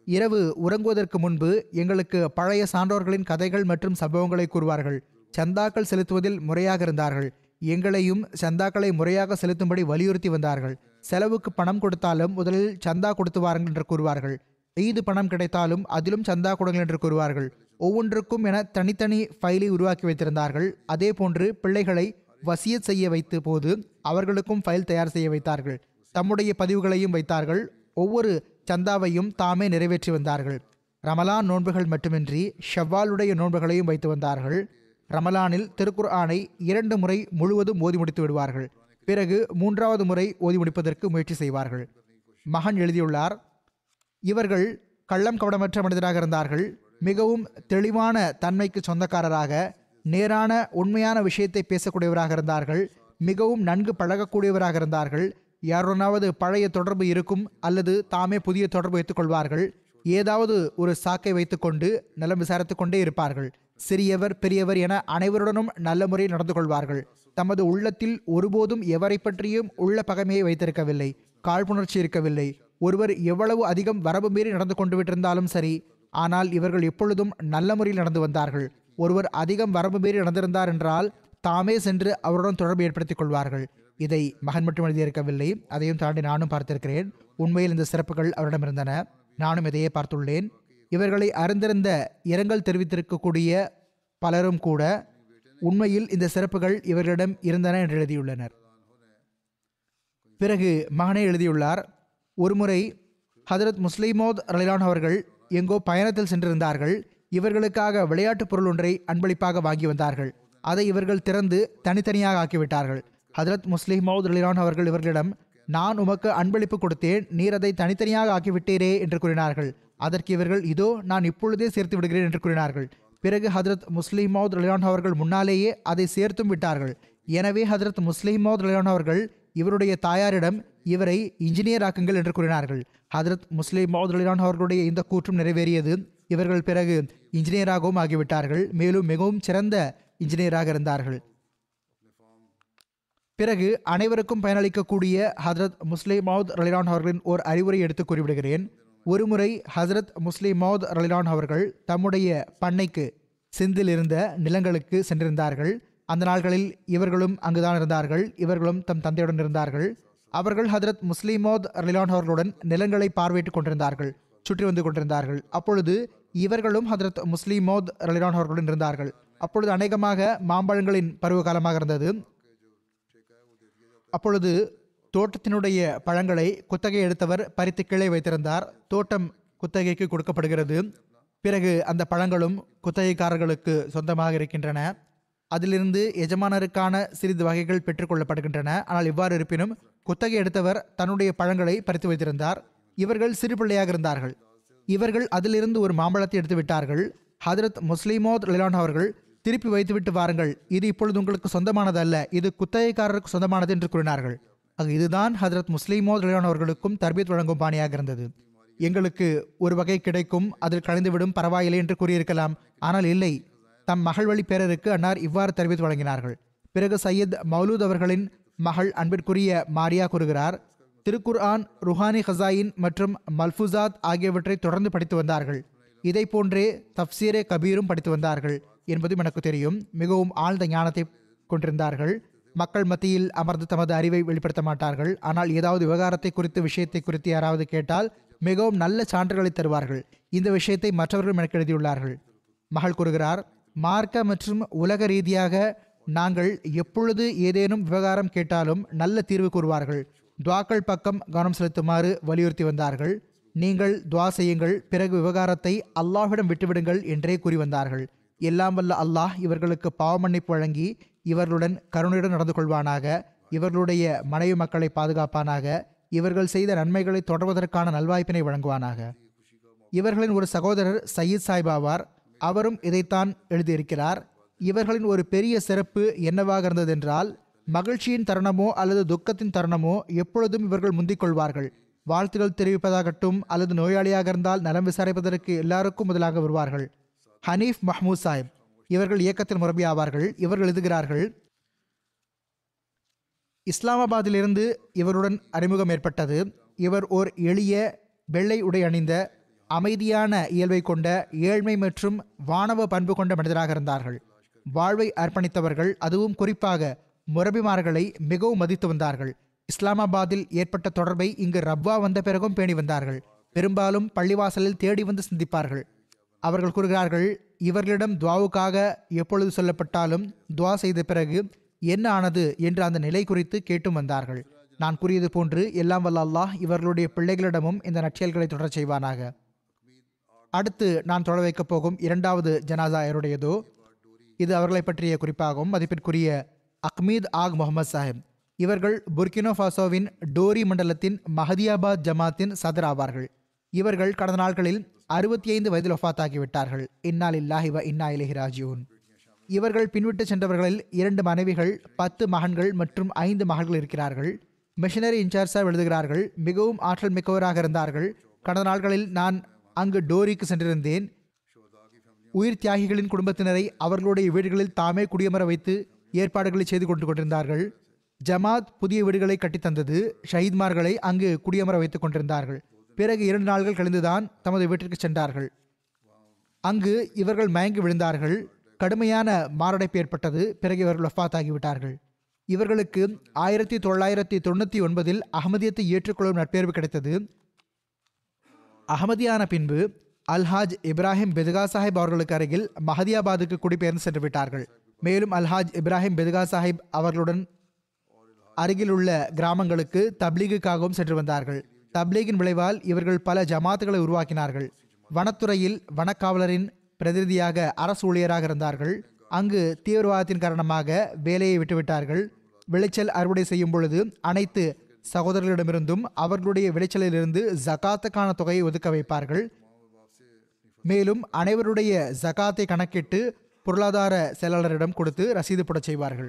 இரவு உறங்குவதற்கு முன்பு எங்களுக்கு பழைய சான்றோர்களின் கதைகள் மற்றும் சம்பவங்களை கூறுவார்கள் சந்தாக்கள் செலுத்துவதில் முறையாக இருந்தார்கள் எங்களையும் சந்தாக்களை முறையாக செலுத்தும்படி வலியுறுத்தி வந்தார்கள் செலவுக்கு பணம் கொடுத்தாலும் முதலில் சந்தா கொடுத்து வாருங்கள் என்று கூறுவார்கள் ஈது பணம் கிடைத்தாலும் அதிலும் சந்தா கொடுங்கள் என்று கூறுவார்கள் ஒவ்வொன்றுக்கும் என தனித்தனி ஃபைலை உருவாக்கி வைத்திருந்தார்கள் அதே போன்று பிள்ளைகளை வசியத் செய்ய வைத்த போது அவர்களுக்கும் ஃபைல் தயார் செய்ய வைத்தார்கள் தம்முடைய பதிவுகளையும் வைத்தார்கள் ஒவ்வொரு சந்தாவையும் தாமே நிறைவேற்றி வந்தார்கள் ரமலான் நோன்புகள் மட்டுமின்றி ஷவ்வாலுடைய நோன்புகளையும் வைத்து வந்தார்கள் ரமலானில் திருக்குர் ஆணை இரண்டு முறை முழுவதும் ஓதி முடித்து விடுவார்கள் பிறகு மூன்றாவது முறை ஓதி முடிப்பதற்கு முயற்சி செய்வார்கள் மகன் எழுதியுள்ளார் இவர்கள் கள்ளம் கவடமற்ற மனிதராக இருந்தார்கள் மிகவும் தெளிவான தன்மைக்கு சொந்தக்காரராக நேரான உண்மையான விஷயத்தை பேசக்கூடியவராக இருந்தார்கள் மிகவும் நன்கு பழகக்கூடியவராக இருந்தார்கள் யாருடனாவது பழைய தொடர்பு இருக்கும் அல்லது தாமே புதிய தொடர்பு வைத்துக் கொள்வார்கள் ஏதாவது ஒரு சாக்கை வைத்துக்கொண்டு நலம் விசாரித்துக் கொண்டே இருப்பார்கள் சிறியவர் பெரியவர் என அனைவருடனும் நல்ல முறையில் நடந்து கொள்வார்கள் தமது உள்ளத்தில் ஒருபோதும் எவரை பற்றியும் உள்ள பகைமையை வைத்திருக்கவில்லை காழ்ப்புணர்ச்சி இருக்கவில்லை ஒருவர் எவ்வளவு அதிகம் வரம்பு மீறி நடந்து கொண்டு விட்டிருந்தாலும் சரி ஆனால் இவர்கள் எப்பொழுதும் நல்ல முறையில் நடந்து வந்தார்கள் ஒருவர் அதிகம் வரம்பு மீறி நடந்திருந்தார் என்றால் தாமே சென்று அவருடன் தொடர்பு ஏற்படுத்திக் கொள்வார்கள் இதை மகன் மட்டும் எழுதியிருக்கவில்லை அதையும் தாண்டி நானும் பார்த்திருக்கிறேன் உண்மையில் இந்த சிறப்புகள் அவரிடம் இருந்தன நானும் இதையே பார்த்துள்ளேன் இவர்களை அறிந்திருந்த இரங்கல் தெரிவித்திருக்கக்கூடிய பலரும் கூட உண்மையில் இந்த சிறப்புகள் இவர்களிடம் இருந்தன என்று எழுதியுள்ளனர் பிறகு மகனே எழுதியுள்ளார் ஒருமுறை ஹதரத் முஸ்லிமோத் ரலிலான் அவர்கள் எங்கோ பயணத்தில் சென்றிருந்தார்கள் இவர்களுக்காக விளையாட்டுப் பொருள் ஒன்றை அன்பளிப்பாக வாங்கி வந்தார்கள் அதை இவர்கள் திறந்து தனித்தனியாக ஆக்கிவிட்டார்கள் ஹதரத் முஸ்லிமோத் ரலிலான் அவர்கள் இவர்களிடம் நான் உமக்கு அன்பளிப்பு கொடுத்தேன் நீர் அதை தனித்தனியாக ஆக்கிவிட்டீரே என்று கூறினார்கள் அதற்கு இவர்கள் இதோ நான் இப்பொழுதே சேர்த்து விடுகிறேன் என்று கூறினார்கள் பிறகு ஹதரத் முஸ்லிமோத் ரலிலான் அவர்கள் முன்னாலேயே அதை சேர்த்தும் விட்டார்கள் எனவே ஹதரத் முஸ்லிமோத் ரலிலான் அவர்கள் இவருடைய தாயாரிடம் இவரை இன்ஜினியர் ஆக்குங்கள் என்று கூறினார்கள் ஹதரத் முஸ்லிம் மௌத் அலிலான் அவர்களுடைய இந்த கூற்றும் நிறைவேறியது இவர்கள் பிறகு இன்ஜினியராகவும் ஆகிவிட்டார்கள் மேலும் மிகவும் சிறந்த இன்ஜினியராக இருந்தார்கள் பிறகு அனைவருக்கும் பயனளிக்கக்கூடிய ஹதரத் முஸ்லிம் மவுத் ரலிலான் அவர்களின் ஓர் அறிவுரை எடுத்து கூறிவிடுகிறேன் ஒருமுறை ஹசரத் முஸ்லிம் மவுத் ரலிலான் அவர்கள் தம்முடைய பண்ணைக்கு சிந்தில் இருந்த நிலங்களுக்கு சென்றிருந்தார்கள் அந்த நாள்களில் இவர்களும் அங்குதான் இருந்தார்கள் இவர்களும் தம் தந்தையுடன் இருந்தார்கள் அவர்கள் ஹதரத் முஸ்லிமோத் ரலிலான் அவர்களுடன் நிலங்களை பார்வையிட்டுக் கொண்டிருந்தார்கள் சுற்றி வந்து கொண்டிருந்தார்கள் அப்பொழுது இவர்களும் ஹதரத் முஸ்லிமோத் ரலிலான் அவர்களுடன் இருந்தார்கள் அப்பொழுது அநேகமாக மாம்பழங்களின் பருவ காலமாக இருந்தது அப்பொழுது தோட்டத்தினுடைய பழங்களை குத்தகை எடுத்தவர் பறித்து கீழே வைத்திருந்தார் தோட்டம் குத்தகைக்கு கொடுக்கப்படுகிறது பிறகு அந்த பழங்களும் குத்தகைக்காரர்களுக்கு சொந்தமாக இருக்கின்றன அதிலிருந்து எஜமானருக்கான சிறிது வகைகள் பெற்றுக்கொள்ளப்படுகின்றன ஆனால் இவ்வாறு இருப்பினும் குத்தகை எடுத்தவர் தன்னுடைய பழங்களை பறித்து வைத்திருந்தார் இவர்கள் சிறு பிள்ளையாக இருந்தார்கள் இவர்கள் அதிலிருந்து ஒரு மாம்பழத்தை எடுத்து விட்டார்கள் ஹதரத் முஸ்லிமோத் லிலான் அவர்கள் திருப்பி வைத்துவிட்டு வாருங்கள் இது இப்பொழுது உங்களுக்கு சொந்தமானது அல்ல இது குத்தகைக்காரருக்கு சொந்தமானது என்று கூறினார்கள் ஆக இதுதான் ஹதரத் முஸ்லிமோத் லிலான் அவர்களுக்கும் தர்பீத் வழங்கும் பாணியாக இருந்தது எங்களுக்கு ஒரு வகை கிடைக்கும் அதில் கலைந்துவிடும் பரவாயில்லை என்று கூறியிருக்கலாம் ஆனால் இல்லை தம் மகள் வழி பேரருக்கு அன்னார் இவ்வாறு தெரிவித்து வழங்கினார்கள் பிறகு சையத் மௌலூத் அவர்களின் மகள் அன்பிற்குரிய மாரியா கூறுகிறார் திருக்குர் ஆன் ருஹானி ஹசாயின் மற்றும் மல்ஃபுசாத் ஆகியவற்றை தொடர்ந்து படித்து வந்தார்கள் இதை போன்றே தப்சீரே கபீரும் படித்து வந்தார்கள் என்பதும் எனக்கு தெரியும் மிகவும் ஆழ்ந்த ஞானத்தை கொண்டிருந்தார்கள் மக்கள் மத்தியில் அமர்ந்து தமது அறிவை வெளிப்படுத்த மாட்டார்கள் ஆனால் ஏதாவது விவகாரத்தை குறித்து விஷயத்தை குறித்து யாராவது கேட்டால் மிகவும் நல்ல சான்றுகளை தருவார்கள் இந்த விஷயத்தை மற்றவர்களும் எனக்கு எழுதியுள்ளார்கள் மகள் கூறுகிறார் மார்க்க மற்றும் உலக ரீதியாக நாங்கள் எப்பொழுது ஏதேனும் விவகாரம் கேட்டாலும் நல்ல தீர்வு கூறுவார்கள் துவாக்கள் பக்கம் கவனம் செலுத்துமாறு வலியுறுத்தி வந்தார்கள் நீங்கள் துவா செய்யுங்கள் பிறகு விவகாரத்தை அல்லாஹ்விடம் விட்டுவிடுங்கள் என்றே கூறி வந்தார்கள் எல்லாம் வல்ல அல்லாஹ் இவர்களுக்கு பாவமன்னிப்பு வழங்கி இவர்களுடன் கருணையுடன் நடந்து கொள்வானாக இவர்களுடைய மனைவி மக்களை பாதுகாப்பானாக இவர்கள் செய்த நன்மைகளை தொடர்வதற்கான நல்வாய்ப்பினை வழங்குவானாக இவர்களின் ஒரு சகோதரர் சயீத் சாஹிப் ஆவார் அவரும் இதைத்தான் எழுதியிருக்கிறார் இவர்களின் ஒரு பெரிய சிறப்பு என்னவாக இருந்ததென்றால் மகிழ்ச்சியின் தருணமோ அல்லது துக்கத்தின் தருணமோ எப்பொழுதும் இவர்கள் முந்திக் கொள்வார்கள் வாழ்த்துகள் தெரிவிப்பதாகட்டும் அல்லது நோயாளியாக இருந்தால் நலம் விசாரிப்பதற்கு எல்லாருக்கும் முதலாக வருவார்கள் ஹனீஃப் மஹ்மூத் சாஹிப் இவர்கள் இயக்கத்தில் முரபி ஆவார்கள் இவர்கள் எழுதுகிறார்கள் இஸ்லாமாபாத்திலிருந்து இவருடன் அறிமுகம் ஏற்பட்டது இவர் ஓர் எளிய வெள்ளை உடை அணிந்த அமைதியான இயல்பை கொண்ட ஏழ்மை மற்றும் வானவ பண்பு கொண்ட மனிதராக இருந்தார்கள் வாழ்வை அர்ப்பணித்தவர்கள் அதுவும் குறிப்பாக முரபிமார்களை மிகவும் மதித்து வந்தார்கள் இஸ்லாமாபாத்தில் ஏற்பட்ட தொடர்பை இங்கு ரப்வா வந்த பிறகும் பேணி வந்தார்கள் பெரும்பாலும் பள்ளிவாசலில் தேடி வந்து சிந்திப்பார்கள் அவர்கள் கூறுகிறார்கள் இவர்களிடம் துவாவுக்காக எப்பொழுது சொல்லப்பட்டாலும் துவா செய்த பிறகு என்ன ஆனது என்று அந்த நிலை குறித்து கேட்டும் வந்தார்கள் நான் கூறியது போன்று எல்லாம் வல்ல அல்லாஹ் இவர்களுடைய பிள்ளைகளிடமும் இந்த நற்செயல்களை தொடரச் செய்வானாக அடுத்து நான் தொட வைக்கப் போகும் இரண்டாவது ஜனாசா யாருடையதோ இது அவர்களை பற்றிய குறிப்பாகவும் மதிப்பிற்குரிய அக்மீத் ஆக் முகமது சாஹிப் இவர்கள் புர்கினோ ஃபாசோவின் டோரி மண்டலத்தின் மஹதியாபாத் ஜமாத்தின் சதர் ஆவார்கள் இவர்கள் கடந்த நாட்களில் அறுபத்தி ஐந்து வயதில் ஒஃபாத்தாகிவிட்டார்கள் இன்னால் இல்லாஹி வ இன்னா இலஹி ராஜியூன் இவர்கள் பின்விட்டு சென்றவர்களில் இரண்டு மனைவிகள் பத்து மகன்கள் மற்றும் ஐந்து மகள்கள் இருக்கிறார்கள் மிஷனரி இன்சார்ஜாக எழுதுகிறார்கள் மிகவும் ஆற்றல் மிக்கவராக இருந்தார்கள் கடந்த நாட்களில் நான் அங்கு டோரிக்கு சென்றிருந்தேன் உயிர் தியாகிகளின் குடும்பத்தினரை அவர்களுடைய வீடுகளில் தாமே குடியமர வைத்து ஏற்பாடுகளை செய்து கொண்டு கொண்டிருந்தார்கள் ஜமாத் புதிய வீடுகளை கட்டித்தந்தது ஷஹீத்மார்களை அங்கு குடியமர வைத்துக் கொண்டிருந்தார்கள் பிறகு இரண்டு நாள்கள் கழிந்துதான் தமது வீட்டிற்கு சென்றார்கள் அங்கு இவர்கள் மயங்கி விழுந்தார்கள் கடுமையான மாரடைப்பு ஏற்பட்டது பிறகு இவர்கள் வஃபாத் ஆகிவிட்டார்கள் இவர்களுக்கு ஆயிரத்தி தொள்ளாயிரத்தி தொண்ணூற்றி ஒன்பதில் அகமதியத்தை ஏற்றுக்கொள்ளும் நற்பேர்வு கிடைத்தது அகமதியான பின்பு அல்ஹாஜ் இப்ராஹிம் பெதுகா சாஹிப் அவர்களுக்கு அருகில் மஹதியாபாத்துக்கு குடிபெயர்ந்து சென்று விட்டார்கள் மேலும் அல்ஹாஜ் இப்ராஹிம் பெதுகா சாஹிப் அவர்களுடன் அருகில் உள்ள கிராமங்களுக்கு தப்லீகுக்காகவும் சென்று வந்தார்கள் தப்லீகின் விளைவால் இவர்கள் பல ஜமாத்துகளை உருவாக்கினார்கள் வனத்துறையில் வனக்காவலரின் பிரதிநிதியாக அரசு ஊழியராக இருந்தார்கள் அங்கு தீவிரவாதத்தின் காரணமாக வேலையை விட்டுவிட்டார்கள் விளைச்சல் அறுவடை செய்யும் பொழுது அனைத்து சகோதரர்களிடமிருந்தும் அவர்களுடைய விளைச்சலிலிருந்து ஜகாத்துக்கான தொகையை ஒதுக்க வைப்பார்கள் மேலும் அனைவருடைய ஜகாத்தை கணக்கிட்டு பொருளாதார செயலாளரிடம் கொடுத்து ரசீது போடச் செய்வார்கள்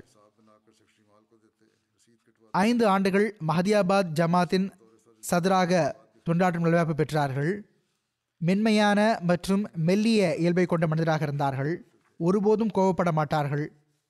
ஐந்து ஆண்டுகள் மஹதியாபாத் ஜமாத்தின் சதராக தொண்டாற்றும் நிலவாய்ப்பு பெற்றார்கள் மென்மையான மற்றும் மெல்லிய இயல்பை கொண்ட மனிதராக இருந்தார்கள் ஒருபோதும் கோபப்பட மாட்டார்கள்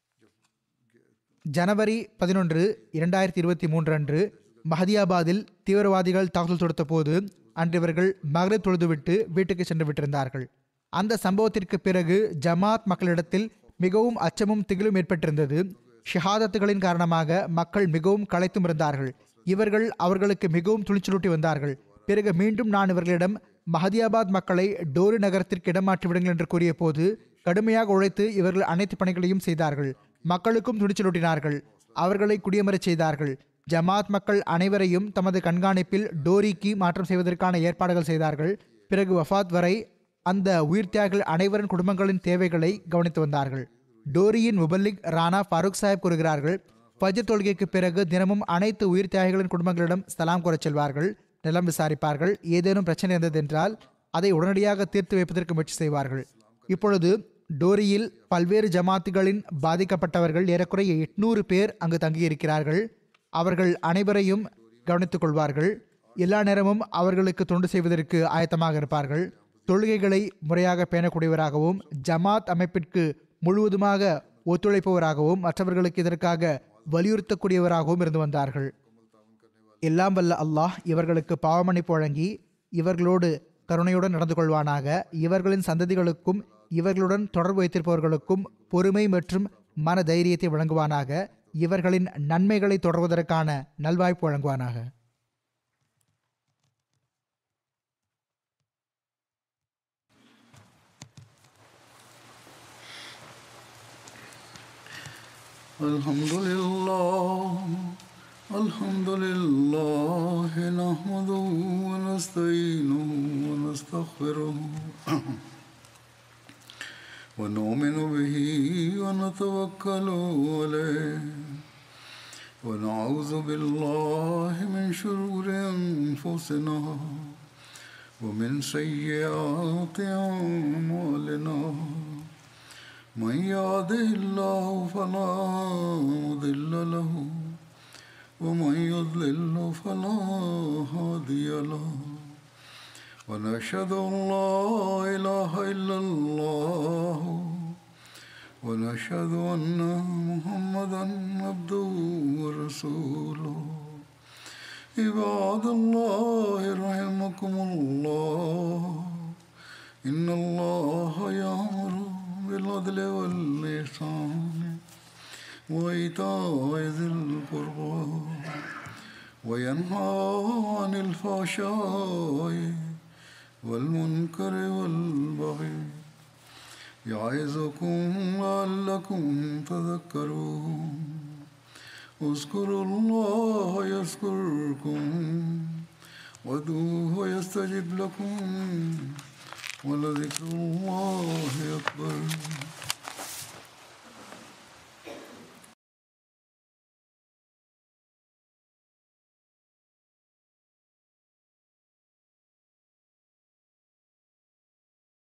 ஜனவரி பதினொன்று இரண்டாயிரத்தி இருபத்தி மூன்று அன்று மஹதியாபாத்தில் தீவிரவாதிகள் தாக்குதல் தொடுத்த போது அன்று இவர்கள் மகரத் தொழுதுவிட்டு வீட்டுக்கு சென்று விட்டிருந்தார்கள் அந்த சம்பவத்திற்கு பிறகு ஜமாத் மக்களிடத்தில் மிகவும் அச்சமும் திகிலும் ஏற்பட்டிருந்தது ஷஹாதத்துகளின் காரணமாக மக்கள் மிகவும் களைத்தும் இருந்தார்கள் இவர்கள் அவர்களுக்கு மிகவும் துணிச்சலூட்டி வந்தார்கள் பிறகு மீண்டும் நான் இவர்களிடம் மஹதியாபாத் மக்களை டோரி நகரத்திற்கு இடமாற்றி விடுங்கள் என்று கூறிய போது கடுமையாக உழைத்து இவர்கள் அனைத்து பணிகளையும் செய்தார்கள் மக்களுக்கும் துணிச்சலூட்டினார்கள் அவர்களை குடியமரச் செய்தார்கள் ஜமாத் மக்கள் அனைவரையும் தமது கண்காணிப்பில் டோரிக்கு மாற்றம் செய்வதற்கான ஏற்பாடுகள் செய்தார்கள் பிறகு வஃபாத் வரை அந்த உயிர்த்தியாகிகள் அனைவரின் குடும்பங்களின் தேவைகளை கவனித்து வந்தார்கள் டோரியின் முபல்லிக் ராணா ஃபாரூக் சாஹிப் கூறுகிறார்கள் ஃபஜர் தொழுகைக்கு பிறகு தினமும் அனைத்து உயிர் தியாகிகளின் குடும்பங்களிடம் சலாம் கூறச் செல்வார்கள் நிலம் விசாரிப்பார்கள் ஏதேனும் பிரச்சனை இருந்ததென்றால் அதை உடனடியாக தீர்த்து வைப்பதற்கு முயற்சி செய்வார்கள் இப்பொழுது டோரியில் பல்வேறு ஜமாத்துகளின் பாதிக்கப்பட்டவர்கள் ஏறக்குறைய எட்நூறு பேர் அங்கு தங்கியிருக்கிறார்கள் அவர்கள் அனைவரையும் கவனித்துக் கொள்வார்கள் எல்லா நேரமும் அவர்களுக்கு தொண்டு செய்வதற்கு ஆயத்தமாக இருப்பார்கள் தொழுகைகளை முறையாக பேணக்கூடியவராகவும் ஜமாத் அமைப்பிற்கு முழுவதுமாக ஒத்துழைப்பவராகவும் மற்றவர்களுக்கு இதற்காக வலியுறுத்தக்கூடியவராகவும் இருந்து வந்தார்கள் எல்லாம் வல்ல அல்லாஹ் இவர்களுக்கு பாவமன்னிப்பு வழங்கி இவர்களோடு கருணையுடன் நடந்து கொள்வானாக இவர்களின் சந்ததிகளுக்கும் இவர்களுடன் தொடர்பு வைத்திருப்பவர்களுக்கும் பொறுமை மற்றும் மன தைரியத்தை வழங்குவானாக இவர்களின் நன்மைகளை தொடர்வதற்கான நல்வாய்ப்பு வழங்குவானாக الحمد لله الحمد لله نحمده ونستعينه ونستغفره ونؤمن به ونتوكل عليه ونعوذ بالله من شرور انفسنا ومن سيئات اعمالنا من يهده الله فلا مضل له ومن يضلل فلا هادي له ونشهد ان لا اله الا الله ونشهد ان محمدا عبده ورسوله عباد الله رحمكم الله إن الله يأمر بالعدل والإحسان وإيتاء ذي القربى وينهى عن الفحشاء والمنكر والبغي يعظكم لعلكم تذكرون اذكروا الله يذكركم وادعوه يستجب لكم ولذكر الله أكبر